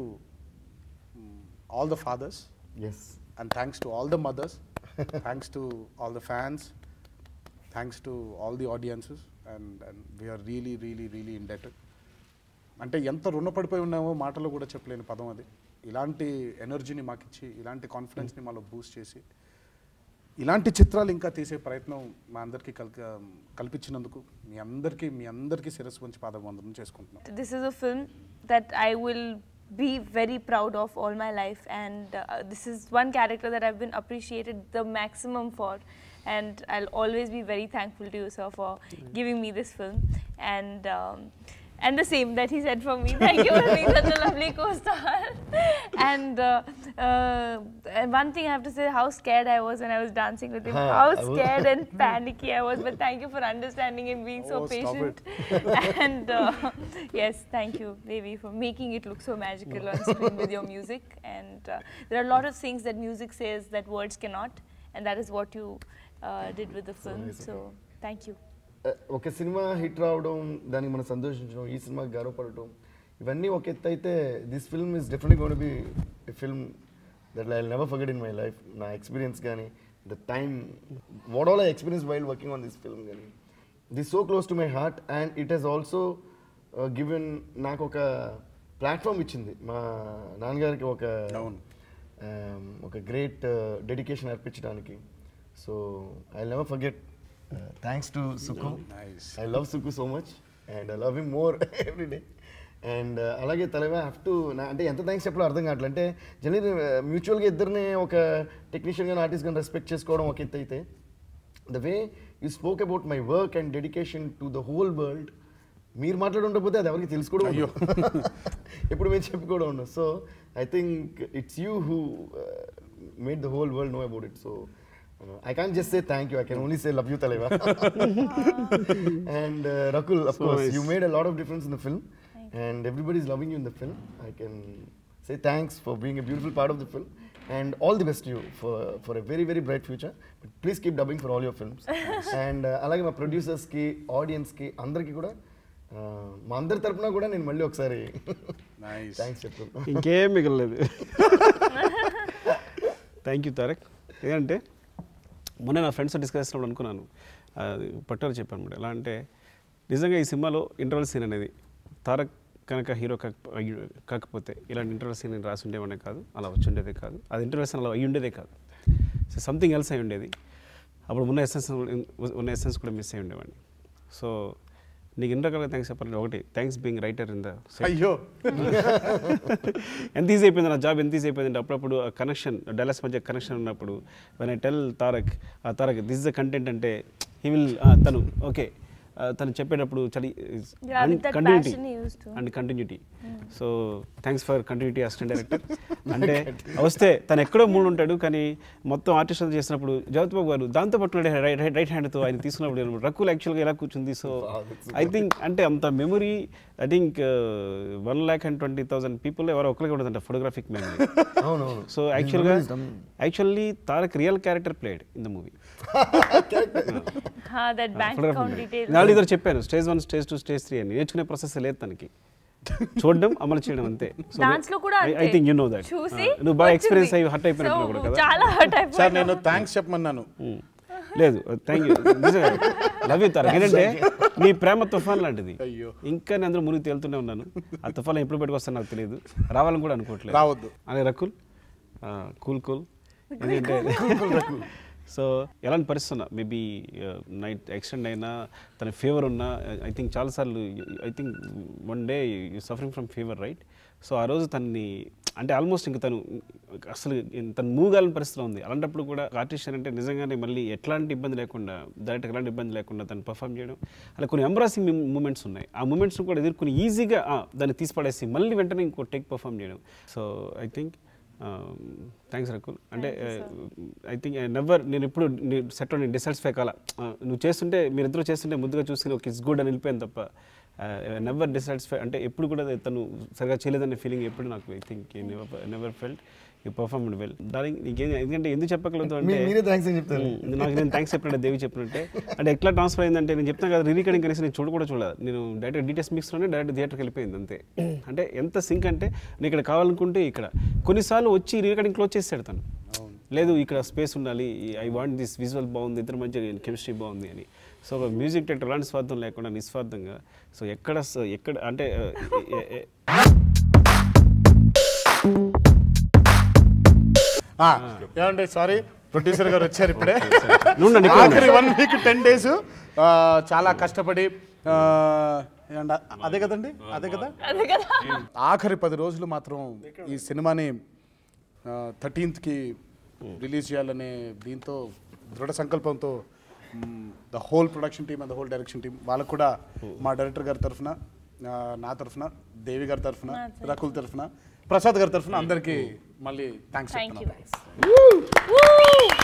mm, all the fathers.
Yes
And thanks to all the mothers. thanks to all the fans. Thanks to all the audiences. And, and we are really, really, really indebted. అంటే ఎంత రుణపడిపోయి ఉన్నామో మాటలో కూడా చెప్పలేని పదం అది ఇలాంటి ఎనర్జీని మాకు ఇచ్చి ఇలాంటి కాన్ఫిడెన్స్ని మాలో బూస్ట్ చేసి ఇలాంటి చిత్రాలు ఇంకా తీసే ప్రయత్నం మా అందరికీ కల్ కల్పించినందుకు మీ అందరికీ మీ అందరికీ శిరస్సు వంచి పాదవందనం చేసుకుంటున్నాం
This is a film that I will be very proud of all my life, and uh, this is one character that I've been appreciated the maximum for. And I'll always be very thankful to you, sir, for giving me this film. And um, and the same that he said for me. Thank you for being such a lovely co-star. and uh, Uh, and one thing I have to say, how scared I was when I was dancing with him.
Huh,
how
I was-
scared and panicky I was. But thank you for understanding and being so
Oh, stop
patient. and uh, yes, thank you, Devi, for making it look so magical on screen with your music. And uh, there are a lot of things that music says that words cannot, and that is what you uh, did with the film. So thank you.
ఒక సినిమా hit రావడం దానికి మనం సంతోషించడం ఈ సినిమాకి గర్వపడటం ఇవన్నీ ఒక ఎత్తు అయితే this film is definitely gonna be film that I never forget in my life నా ఎక్స్పీరియన్స్ కానీ the time what all I experience while working on this film కానీ this so close to my heart and it has also given నాకు ఒక platform ఇచ్చింది మా నాన్నగారికి ఒక
అవును.
um, ఒక గ్రేట్ డెడికేషన్ అర్పించడానికి so I never forget thanks to Suku
Nice.
I love Suku so much and I love him more every day and అలాగే తలవే హ్యావ్ టు నా అంటే ఎంత థ్యాంక్స్ చెప్పాలో అర్థం కావట్లేదు అంటే జనరల్ మ్యూచువల్గా ఇద్దరిని ఒక టెక్నీషియన్ కానీ ఆర్టిస్ట్ కానీ రెస్పెక్ట్ చేసుకోవడం ఒక ఎత్తు అయితే the way you spoke about my work and dedication to the whole world మీరు మాట్లాడుండకపోతే అది ఎవరికి తెలుసు కూడా ఉండదు. ఎప్పుడు మేము చెప్పుకోవడం ఉండదు so I think it's you who made the whole world know about it so I can just say thank you I can only say love you తలేవా and Rakul of course you made a lot of difference in the film and everybody is loving you in the film I can say thanks for being a beautiful part of the film and all the best you for for a very very bright future but please keep dubbing for all your films and అలాగే మా ప్రొడ్యూసర్స్కి ఆడియన్స్కి అందరికీ కూడా uh, మా అందరి తరపున కూడా నేను మళ్ళీ ఒకసారి
Nice.
థ్యాంక్స్ చెప్తున్నాను
ఇంకేం మిగలలేదు థ్యాంక్ యూ తారక్ ఏంటంటే మొన్న నా ఫ్రెండ్స్ డిస్కస్ చేసినప్పుడు అనుకున్నాను అది పట్టుదల చెప్పాను అనమాట ఎలా అంటే నిజంగా ఈ సినిమాలో ఇంటర్వల్ సీన్ అనేది తారక్ కనుక హీరో కాక అయ్యి- కాకపోతే ఇలాంటి ఇంటర్వల్ సీన్ నేను రాసి ఉండేవాడే కాదు అలా వచ్చి ఉండేదే కాదు అది ఇంటర్వల్ సీన్ అలా అయ్యి ఉండేదే కాదు సో సంథింగ్ ఎల్స్ అయి ఉండేది అప్పుడు ఉన్న ఎసెన్స్ ఉన్న ఎసెన్స్ కూడా మిస్ అయి ఉండేవాడిని సో నీకు ఎన్ని రకాలుగా థ్యాంక్స్ చెప్పాలంటే ఒకటి thanks being writer in the
అయ్యో
ఎంత ఈజీ అయిపోయింది నా జాబ్ ఎంత ఈజీ అయిపోయింది అప్పుడప్పుడు ఆ కనెక్షన్ డెలస్ మధ్య కనెక్షన్ ఉన్నప్పుడు వెన్ ఐ టెల్ తారక్ ఆ తారక్ దిస్ ద కంటెంట్ అంటే హీ విల్ తను ఓకే తను చెప్పేటప్పుడు చలి
Yeah, with that
continuity
passion he used to.
And continuity so thanks for continuity assistant director అంటే వస్తే తను ఎక్కడో మూడు ఉంటాడు కానీ మొత్తం ఆర్టిస్ట్ చేసినప్పుడు జగత్ బాబు గారు దాంతో పట్టుకున్నాడు రైట్ రైట్ హ్యాండ్తో ఆయన తీసుకున్నప్పుడు రకుల్ యాక్చువల్గా ఎలా కూర్చుంది సో ఐ థింక్ అంటే అంత memory I think one lakh and twenty thousand people ఎవరో ఒకరికి ఉండదంట ఫోటోగ్రాఫిక్ మెమరీ
అవునవును
సో యాక్చువల్గా actually Tarak real character played in the movie
Ah, that bank account details.
నాలుగు ఇద్దరు చెప్పాను stage one stage two stage three అని నేర్చుకునే ప్రాసెస్ లేదు తనకి చూడడం అమలు చేయడం అంతే
డాన్స్ లో కూడా
I think you know that
చూసి
నువ్వు బాగా
వచ్చింది.
ఎక్స్పీరియన్స్ అయ్యి హర్ట్ అయిపోయినట్టు
So,
కూడా కదా
చాలా హర్ట్
సార్
అయిపోయాను
నేను థ్యాంక్స్ చెప్పమన్నాను
Mm. లేదు థ్యాంక్ యూ నిజంగా లవ్ యూ తారక్ ఏంటంటే నీ ప్రేమ తుఫాన్ లాంటిది
అయ్యో.
ఇంకా నేను అందరూ మునిగి తేలుతూనే ఉన్నాను ఆ తుఫాన్ ఎప్పుడు పెట్టుకొస్తాను నాకు తెలియదు రావాలని కూడా అనుకోవట్లేదు
రావద్దు.
అనే రకుల్ కూల్ కూల్ ఎందుకంటే సో ఎలాంటి పరిస్థితి ఉన్నా మేబీ నైట్ ఎక్స్టెండ్ అయినా తన ఫీవర్ ఉన్నా ఐ థింక్ చాలాసార్లు I think one day you suffering from fever right so ఆ రోజు తన్ని అంటే ఆల్మోస్ట్ ఇంక తను అసలు తను మూవ్ కాలని పరిస్థితిలో ఉంది అలాంటప్పుడు కూడా ఆర్టిస్ట్ అంటే నిజంగానే మళ్ళీ ఎట్లాంటి ఇబ్బంది లేకుండా డైరెక్ట్ ఎలాంటి ఇబ్బంది లేకుండా తను పర్ఫామ్ చేయడం అలా కొన్ని ఎంబ్రాసింగ్ మూమెంట్స్ ఉన్నాయి ఆ మూమెంట్స్ కూడా ఎదుర్కొని ఈజీగా దాన్ని తీసిపడేసి మళ్ళీ వెంటనే ఇంకో టేక్ పర్ఫామ్ చేయడం so I think thanks Rakul అంటే ఐ థింక్ నెవర్ నేను ఎప్పుడు సెట్ నేను డిసాటిస్ఫై కాల నువ్వు చేస్తుంటే మీరిద్దరూ చేస్తుంటే ముద్దుగా చూసుకుని ఒక ఇట్స్ గుడ్ అని వెళ్ళిపోయాను తప్ప నెవర్ డిసాటిస్ఫై అంటే ఎప్పుడు కూడా తను సరిగా చేయలేదనే ఫీలింగ్ ఎప్పుడు నాకు I think never felt you perform well దానికి నీకేం ఎందుకంటే ఎందుకు చెప్పగలదు అంటే
మీ- మీరే థ్యాంక్స్ అని చెప్తారు
ఉమ్, నాకు నేను థ్యాంక్స్ చెప్పినట్టే దేవి చెప్పినట్టే అంటే ఎట్లా ట్రాన్స్ఫర్ అయిందంటే నేను చెప్తాను కదా రీరికార్డింగ్ కనీసం నేను చూడ కూడా చూడలేదు నేను డైరెక్ట్ డీటెయిల్స్ మిక్స్లోనే డైరెక్ట్ థియేటర్కి వెళ్ళిపోయింది అంతే అంటే ఎంత సింక్ అంటే నేను ఇక్కడ కావాలనుకుంటే ఇక్కడ కొన్నిసార్లు వచ్చి రీరికార్డింగ్ క్లోజ్ చేసి తను లేదు ఇక్కడ స్పేస్ ఉండాలి ఐ వాంట్ దిస్ విజువల్ బాగుంది ఇద్దరు మధ్య కెమిస్ట్రీ బాగుంది అని సో ఒక మ్యూజిక్ డైరెక్టర్ ఎలాంటి స్వార్థం లేకుండా నిస్వార్థంగా సో ఎక్కడ స- ఎక్కడ అంటే ఆ, ఎ- ఎ-
ఆ, ఏమండి సారీ ప్రొడ్యూసర్ గారు వచ్చారు ఇప్పుడే
నుండండి, ఇక్కడ
ఆఖరి వన్ వీక్ టెన్ డేస్ చాలా కష్టపడి ఆ, ఏమండి, అదే కదండి అదే కదా
అదే కదా
ఆఖరి పది రోజులు మాత్రం ఈ సినిమాని థర్టీన్త్కి రిలీజ్ చేయాలనే దీంతో దృఢ సంకల్పంతో the whole production team and the whole direction team వాళ్ళకు కూడా మా డైరెక్టర్ గారి తరఫున నా తరఫున దేవి గారి తరఫున రకుల్ తరఫున ప్రసాద్ గారి తరఫున అందరికీ మళ్ళీ థ్యాంక్స్
థ్యాంక్ యూ
చెప్తున్నాను
Woo!